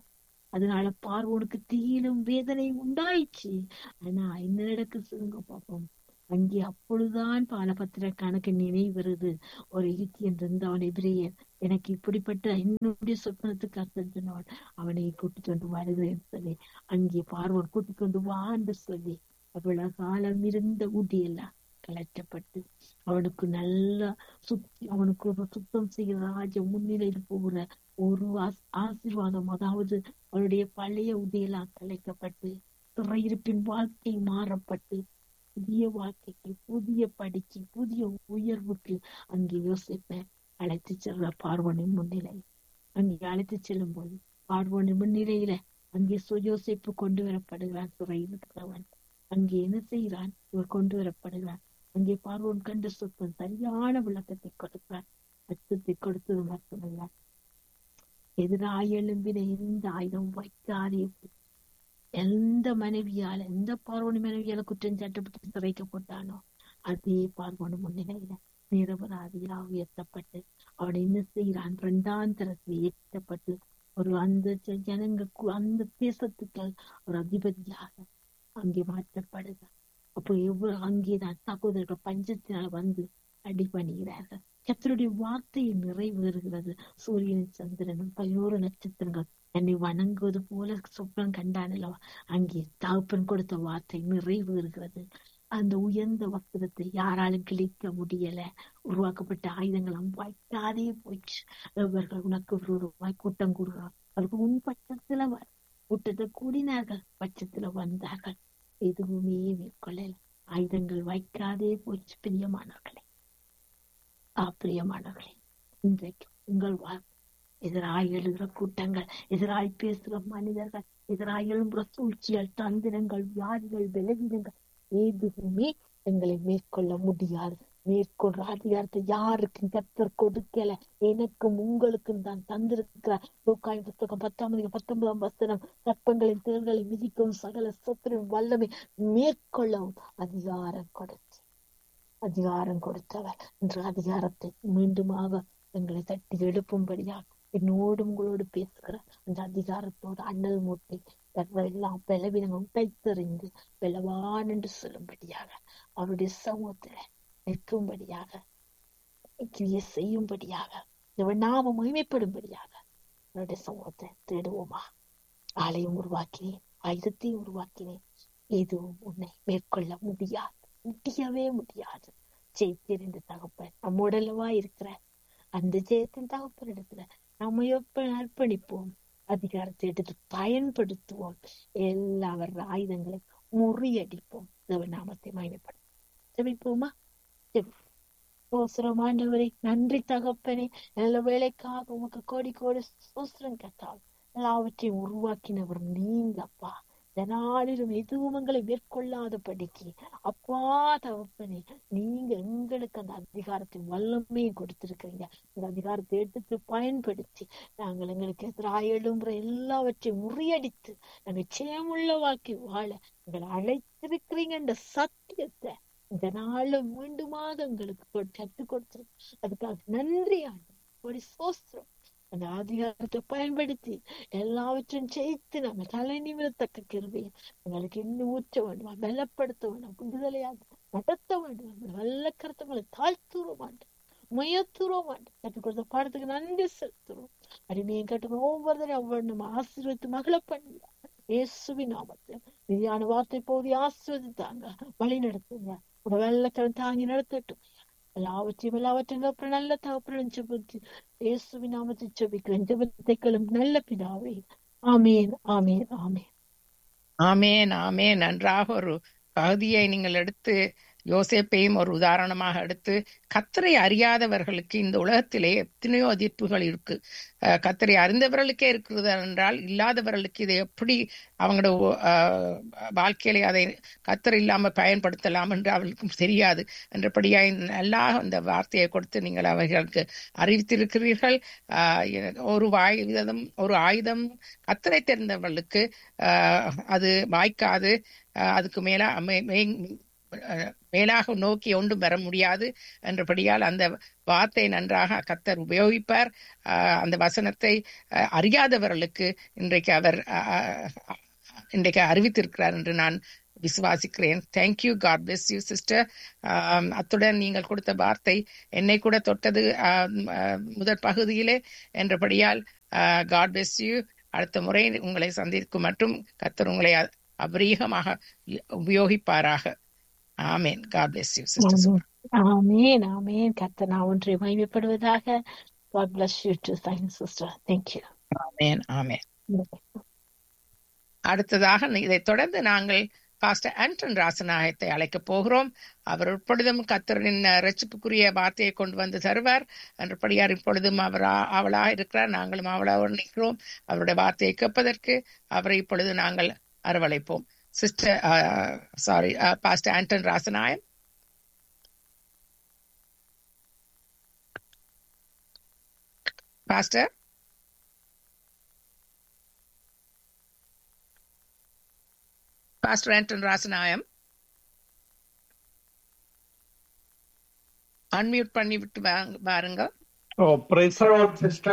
அதனால பார்வோனுக்கு தீயிலும் வேதனையும் உண்டாயிடுச்சு ஆனா என்ன நடக்கு சொல்லுங்க பாப்போம் அங்கே அப்பொழுதுதான் பாலபத்திர கணக்கு நினைவு வருது ஒரு ஈத்தியன் இருந்த அவன் எதிரியன் எனக்கு இப்படிப்பட்ட என்னுடைய சொப்பனத்துக்கு அர்த்தம் சொன்னவன் அவனை கூட்டிக் கொண்டு வருகிறேன் சொல்லி அங்கே பார்வோன் கூட்டிக் கொண்டு வா என்று சொல்லி அவ்வளவு காலம் இருந்த ஊட்டியெல்லாம் கலற்றப்பட்டு அவனுக்கு நல்ல சுத்தி அவனுக்கு ஒரு சுத்தம் செய்கிற ராஜ முன்னிலையில் போகிற ஒரு ஆஸ்- ஆசீர்வாதம் அதாவது அவருடைய பழைய உதையெல்லாம் கலைக்கப்பட்டு சிறையிருப்பின் வாழ்க்கை மாறப்பட்டு புதிய வாழ்க்கைக்கு புதிய படிக்கு புதிய உயர்வுக்கு அங்கே யோசிப்ப அழைத்து செல்ற பார்வனின் முன்னிலை அங்கே அழைத்து செல்லும் போது பார்வனின் முன்னிலையில அங்கே சு- யோசேப்பு கொண்டு வரப்படுகிறான் சிறையில் இருக்கிறவன் அங்கே என்ன செய்கிறான் இவர் கொண்டு வரப்படுகிறான் அங்கே பார்வோன் கண்ட சொப்பன் சரியான விளக்கத்தை கொடுக்கிறார் அச்சத்தை கொடுத்தது மட்டுமல்ல எதிராய் எழும்பின எந்த ஆயுதம் வைக்காதே எந்த மனைவியால எந்த பார்வனி மனைவியால குற்றம் சாட்டப்பட்டு சிறைக்கப்பட்டானோ அதே பார்வனு முன்னிலையில நிரபராதியா உயர்த்தப்பட்டு அவன் என்ன செய்கிறான் இரண்டாம் தரத்தில் ஏற்றப்பட்டு ஒரு அந்த ஜ- ஜனங்க கு- அந்த தேசத்துக்கு ஒரு அதிபதியாக அங்கே மாற்றப்படுகிறார் அப்போ எவ்வளவு அங்கேதான் சகோதரர்கள் பஞ்சத்தினால வந்து அடிபணிகிறார்கள் கர்த்தருடைய வார்த்தை நிறைவேறுகிறது சூரியனும் சந்திரனும் பதினோரு நட்சத்திரங்கள் என்னை வணங்குவது போல சொப்பனம் கண்டான் அல்லவா அங்கே தகப்பன் கொடுத்த வார்த்தை நிறைவேறுகிறது அந்த உயர்ந்த வஸ்திரத்தை யாராலும் கிழிக்க முடியல உருவாக்கப்பட்ட ஆயுதங்கள் வைக்காதே போயிடுச்சு இவர்கள் உனக்கு விரோதமாய் கூட்டம் கூடுகிறார் அவர்கள் உன் பட்சத்துல வ- கூட்டத்தை கூடினார்கள் பட்சத்துல வந்தார்கள் எதுவுமே மேற்கொள்ளல ஆயுதங்கள் வைக்காதே போயிடுச்சு பிரியமானவர்களே ஆ பிரியமானவர்களே இன்றைக்கு உங்கள் வாழ் எதிராய் எழுகிற கூட்டங்கள் எதிராய் பேசுகிற மனிதர்கள் எதிராய் எழும்புற சூழ்ச்சிகள் தந்திரங்கள் வியாதிகள் விலகினங்கள் எதுவுமே எங்களை மேற்கொள்ள முடியாது மேற்கொள்ற அதிகாரத்தை யாருக்கும் கத்தர் கொடுக்கல எனக்கும் உங்களுக்கும் தான் தந்திருக்கிறார் லூக்காய் புத்தகம் பத்தாம் அதிகாரம் பத்தொன்பதாம் வசனம் சர்ப்பங்களின் தேர்களை மிதிக்கவும் சகல சொத்திரின் வல்லமை மேற்கொள்ளவும் அதிகாரம் கொடுத்து அதிகாரம் கொடுத்தவர் இன்று அதிகாரத்தை மீண்டுமாக எங்களை தட்டி எழுப்பும்படியாக என்னோடு உங்களோடு பேசுகிற அந்த அதிகாரத்தோடு அண்ணல் மூட்டை எல்லாம் பலவீனங்களும் தைத்தறிந்து பலவான் என்று சொல்லும்படியாக அவருடைய சமூகத்துல நிற்கும்படியாக கிரியை செய்யும்படியாக இவன் நாம மகிமைப்படும்படியாக அவருடைய சமூகத்தை தேடுவோமா ஆலயம் உருவாக்கினேன் ஆயுதத்தையும் உருவாக்கினேன் எதுவும் உன்னை மேற்கொள்ள முடியாது முடியவே முடியாது ஜெயித்திருந்த தகப்பன் நம்மோடல்லவா இருக்கிற அந்த ஜெயத்தின் தகப்பன் இடத்துல நம்ம எப்ப அர்ப்பணிப்போம் அதிகாரத்தை எடுத்து பயன்படுத்துவோம் எல்லா வர்ற ஆயுதங்களை முறியடிப்போம் தேவ நாமத்தை மகிமைப்படும் ஜெபிப்போமா ஜெபி சோசரம் ஆண்டவரே நன்றி தகப்பனே நல்ல வேலைக்காக உமக்கு கோடி கோடி சோசரம் கத்தால் எல்லாவற்றையும் உருவாக்கினவர் நீங்க அப்பா நாளிலும் எதுவும் எங்களை மேற்கொள்ளாதபடிக்கு அப்பா தகப்பனே நீங்க எங்களுக்கு அந்த அதிகாரத்தின் வல்லமையும் கொடுத்திருக்கிறீங்க அந்த அதிகாரத்தை எடுத்து பயன்படுத்தி நாங்கள் எங்களுக்கு எதிராக எழும்புற எல்லாவற்றையும் முறியடித்து நாங்கள் சேமுள்ள வாழ்க்கை வாழ எங்களை அழைத்திருக்கிறீங்க என்ற சத்தியத்தை இந்த நாள்ல மீண்டுமாக எங்களுக்கு கற்றுக் கொடுத்திருக்கு அதுக்காக நன்றி ஆண்டு ஒரு சோஸ்திரம் அந்த அதிகாரத்தை பயன்படுத்தி எல்லாவற்றையும் ஜெயித்து நம்ம தலை நிமிரத்தக்க கிருபையை எங்களுக்கு இன்னும் ஊற்ற வேண்டுமா பலப்படுத்த வேணும் விடுதலையாக நடத்த வேண்டும் நல்ல கருத்துக்களை தாழ்த்துறோம் ஆண்டு முயத்துறோம் ஆண்டு கற்றுக் கொடுத்த பாடத்துக்கு நன்றி செலுத்துறோம் அடிமையும் கட்டுக்கிறோம் ஒவ்வொருத்தரையும் அவ்வளவு நம்ம ஆசீர்வதித்து மகள பண்ணி இயேசுவின் நாமத்தில் மீதியான வார்த்தை போதி ஆசிர்வதித்தாங்க வழி நடத்துங்க ஒரு வெள்ளக்கரம் தாங்கி நடத்தட்டும் எல்லாவற்றையும் எல்லாவற்றையும் அப்புறம் நல்ல தகப்பனும் ஜெபித்து இயேசுவின் நாமத்தில் ஜெபிக்கிறேன் ஜெபத்தைக்களும் நல்ல பிதாவே ஆமேன் ஆமேன் ஆமேன் ஆமேன் ஆமேன் நன்றாக ஒரு பகுதியை நீங்கள் எடுத்து யோசேப்பையும் ஒரு உதாரணமாக எடுத்து கத்தரை அறியாதவர்களுக்கு இந்த உலகத்திலே எத்தனையோ எதிர்ப்புகள் இருக்கு அஹ் கத்தரை அறிந்தவர்களுக்கே இருக்கிறது என்றால் இல்லாதவர்களுக்கு இதை எப்படி அவங்களோட அஹ், வாழ்க்கையிலே அதை கத்தர் இல்லாம பயன்படுத்தலாம் என்று அவர்களுக்கும் தெரியாது என்றபடியா நல்லா அந்த வார்த்தையை கொடுத்து நீங்கள் அவர்களுக்கு அறிவித்திருக்கிறீர்கள் ஆஹ் ஒரு ஆயுதம் ஒரு ஆயுதம் கத்தரை தெரிந்தவர்களுக்கு ஆஹ் அது வாய்க்காது ஆஹ் அதுக்கு மேலா மே- மே- அஹ் மேலாக நோக்கி ஒன்றும் பெற முடியாது என்றபடியால் அந்த வார்த்தை நன்றாக கத்தர் உபயோகிப்பார் ஆஹ் அந்த வசனத்தை அஹ் அறியாதவர்களுக்கு இன்றைக்கு அவர் ஆஹ் இன்றைக்கு அறிவித்திருக்கிறார் என்று நான் விசுவாசிக்கிறேன் thank you God bless you sister அத்துடன் நீங்கள் கொடுத்த வார்த்தை என்னை கூட தொட்டது ஆம், ஆஹ், முதற் பகுதியிலே என்றபடியால் காட் பிளஸ் யூ அடுத்த முறை உங்களை சந்திக்கும் மற்றும் கத்தர் உங்களை அ- அபரீகமாக உபயோகிப்பாராக ஆமேன் காட் பிளஸ் யூ சிஸ்டர் ஆமேன் ஆமேன் கர்த்தர் நான் ஒன்றை மகிமைப்படுவதாக God bless you too. Thank you, sister. Thank you. ஆமேன் ஆமேன் அடுத்ததாக இதைத் தொடர்ந்து நாங்கள் பாஸ்டர் ஆண்டன் ராசநாயகத்தை அழைக்கப் போகிறோம் அவர் இப்பொழுதும் கத்தரின் ரட்சிப்புக்குரிய வார்த்தையை கொண்டு வந்து தருவார் என்றபடியார் இப்பொழுதும் அவர் ஆ- ஆவலாக இருக்கிறார் நாங்களும் ஆவலாக நிற்கிறோம் அவருடைய வார்த்தையை கேட்பதற்கு அவரை இப்பொழுது நாங்கள் அரவழைப்போம் sister sorry pastor Anton Rasanayagam pastor pastor Anton Rasanayagam unmute பண்ணி விட்டு வாங்க- பாருங்க Oh, praise the Lord, sister.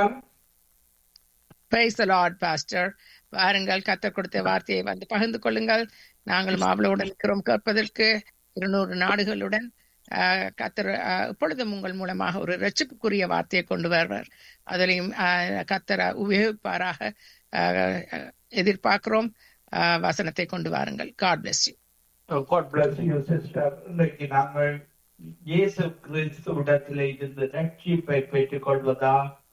Praise Lord pastor வாருங்கள் கத்தர் கொடுத்த வார்த்தையை வந்து பகிர்ந்து கொள்ளுங்கள் நாங்களும் அவளோடு இருக்கிறோம் கேட்பதற்கு இருநூறு நாடுகளுடன் ஆஹ், கத்தர் ஆஹ், இப்பொழுதும் உங்கள் மூலமாக ஒரு ரட்சிப்புக்குரிய வார்த்தையை கொண்டு வருவார் அதிலையும் ஆஹ், கத்தர் உபயோகிப்பாராக ஆஹ், எதிர்பார்க்கிறோம் ஆஹ், வசனத்தை கொண்டு வாருங்கள் God bless you Oh, God bless you, sister. இன்னைக்கு நாங்கள் இயேசு கிறிஸ்துவிடத்தில் இருந்து ரட்சிப்பை பெற்றுக் கொள்வதா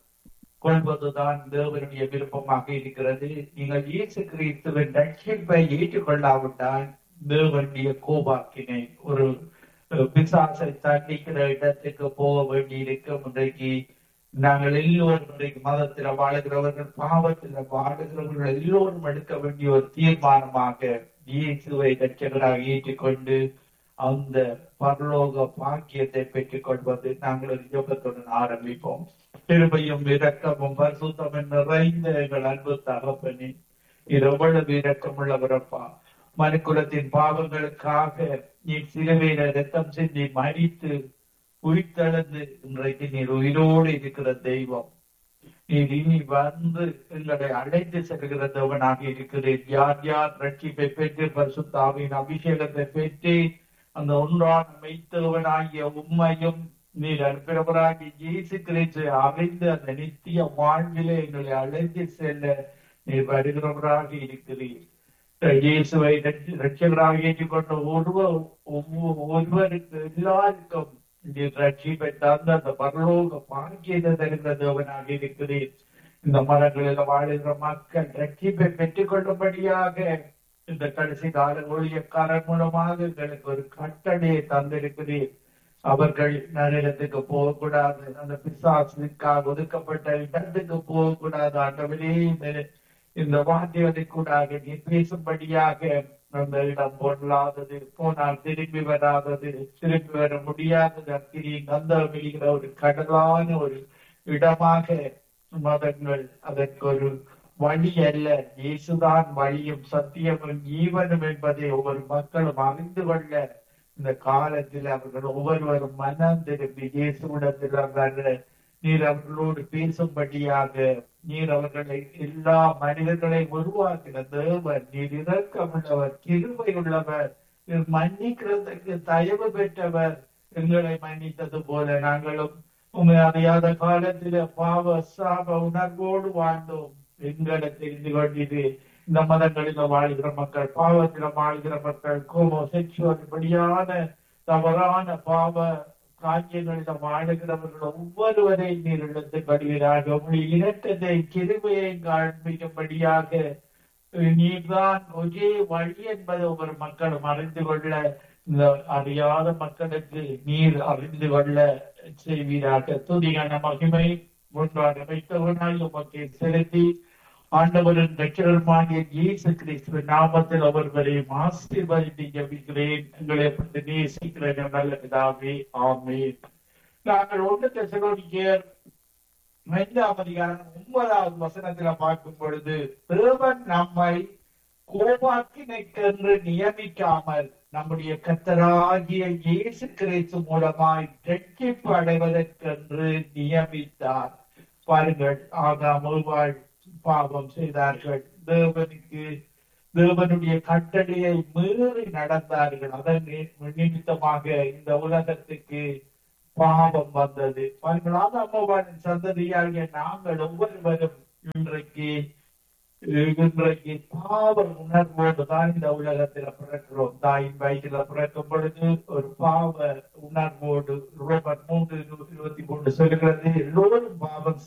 கொள்வதுதான் தேவனுடைய விருப்பமாக இருக்கிறது நீங்கள் இயேசு கிறிஸ்துவின் ரட்சிப்பை ஏற்றுக்கொள்ளாவிட்டால் தேவனுடைய கோபாக்கினை ஒரு அஹ், பிசாசை தண்டிக்கிற இடத்துக்கு போக வேண்டியிருக்கும் இன்றைக்கு நாங்கள் எல்லோரும் இன்றைக்கு மதத்தில் வாழுகிறவர்கள் பாவத்தில் வாழுகிறவர்கள் எல்லோரும் எடுக்க வேண்டிய ஒரு தீர்மானமாக இயேசுவை ரட்சகராக ஏற்றுக்கொண்டு அந்த பரலோக பாக்கியத்தை பெற்றுக் கொள்வது நாங்கள் ஒரு ஜெபத்துடன் ஆரம்பிப்போம் திருமையும் இரக்கமும் பரிசுத்தமும் நிறைந்த எங்கள் அன்பு தகப்பனே இது எவ்வளவு இரக்கமுள்ளவரப்பா மனுக்குலத்தின் பாவங்களுக்காக நீ சிலுவையில ரத்தம் சிந்தி மறித்து உயிர்த்தெழுந்து இன்றைக்கு நீர் உயிரோடு இருக்கிற தெய்வம் நீர் இனி வந்து எங்களை அழைத்து செல்கிற தேவனாக இருக்கிறீர் யார் யார் ரட்சிப்பை பெற்று பரிசுத்தாவின் அபிஷேகத்தை பெற்று அந்த ஒன்றான மெய்த்தேவனாகிய உண்மையும் நீர் அனுப்பினவராகிய இயேசு கிறிஸ்து அறிந்து அந்த நித்திய வாழ்விலே எங்களை அழைத்து செல்ல நீர் வருகிறவராக இருக்கிறீர் இயேசுவை ரட்சி- ரட்சகராக ஏற்றுக்கொண்ட ஒருவர் ஒவ்வொரு- ஒருவருக்கு எல்லாருக்கும் நீர் ரட்சிப்பை தந்த அந்த பரலோக பாக்கியத்தை தருகிற தேவனாக இருக்கிறீர் இந்த மரங்களில் வாழுகிற மக்கள் ரட்சிப்பை பெற்றுக் கொள்ளும்படியாக இந்த கடைசி கால ஊழியக்காரர் மூலமாக எங்களுக்கு ஒரு கட்டளையை தந்திருக்கிறீர் அவர்கள் நரகத்துக்கு போகக்கூடாது அந்த பிசாசுக்காக ஒதுக்கப்பட்ட இடத்துக்கு போகக்கூடாது ஆண்டவரே இந்த இந்த வார்த்தைகளை கூடாக நீ பேசும்படியாக அந்த இடம் பொருளாதது போனால் திரும்பி வராதது திரும்பி வர முடியாதது அக்கிரி கந்தம் விழுகிற ஒரு கடலான ஒரு இடமாக மதங்கள் அதற்கு ஒரு வழி அல்ல இயேசுதான் வழியும் சத்தியமும் ஜீவனும் என்பதை ஒவ்வொரு மக்களும் அறிந்து கொள்ள இந்த காலத்தில் அவர்கள் ஒவ்வொருவரும் மனம் திரும்பி இயேசுவிடத்தில் வர நீர் அவர்களோடு பேசும்படியாக நீர் அவர்களை எல்லா மனிதர்களை உருவாக்கின தேவர் நீர் இரக்கமுள்ளவர் கிருபை உள்ளவர் மன்னிக்கிறதுக்கு தயவு பெற்றவர் எங்களை மன்னித்தது போல நாங்களும் உண்மை அறியாத காலத்தில பாவ சாப உணர்வோடு வாழ்ந்தோம் எங்களை தெரிந்து கொண்டிது இந்த மதங்களில வாழ்கிற மக்கள் பாவத்தில வாழ்கிற மக்கள் கோமோ செக்ஷுவல் படியான தவறான பாவ காரியங்களில வாழுகிறவர்கள் ஒவ்வொருவரை நீர் எடுத்து கடுகிறாக உங்களுடைய இரட்டத்தை கிருமையை காண்பிக்கும்படியாக நீர்தான் ஒரே வழி என்பதை ஒவ்வொரு மக்களும் அறிந்து கொள்ள இந்த அறியாத மக்களுக்கு நீர் அறிந்து கொள்ள செய்வீராக துதியான மகிமை ஒன்றாக வைத்தவனாய் உமக்கு செலுத்தி ஆண்டவரின் ரட்சகருமாகிய இயேசு கிறிஸ்துவ நாமத்தில் அவர்களையும் ஆசீர்வதித்து ஜபிக்கிறேன் எங்களை பற்றி நேசிக்கிறேன் நல்ல பிதாவே ஆமென் நாங்கள் ஒன்று தெசலோனிக்கேயர் ஐந்தாம் அதிகாரம் ஒன்பதாவது வசனத்துல பார்க்கும் பொழுது தேவன் நம்மை கோபாக்கினைக்கென்று நியமிக்காமல் நம்முடைய கத்தராகிய இயேசு கிறிஸ்து மூலமாய் ரட்சிப்பு அடைவதற்கென்று நியமித்தார் பாருங்கள் ஆகாம் ஒருவாள் பாவம் செய்தார்கள் தேவனுக்கு தேவனுடைய கட்டளையை மீறி நடந்தார்கள் அதன் நிமித்தமாக இந்த உலகத்துக்கு பாவம் வந்தது பாருங்கள் அம்மாவின் சந்ததியாகிய நாங்கள் ஒவ்வொருவரும் இன்றைக்கு இன்றைக்கு பாவ உணர்வோடு தான் இந்த உலகத்துல பிறக்கிறோம் தாயின் வயிற்றுல பிறக்கும் பொழுது ஒரு பாவ உணர்வோடு ரோமர் மூன்று இருபத்தி மூன்று சொல்லுகிறது எல்லோரும் பாவம்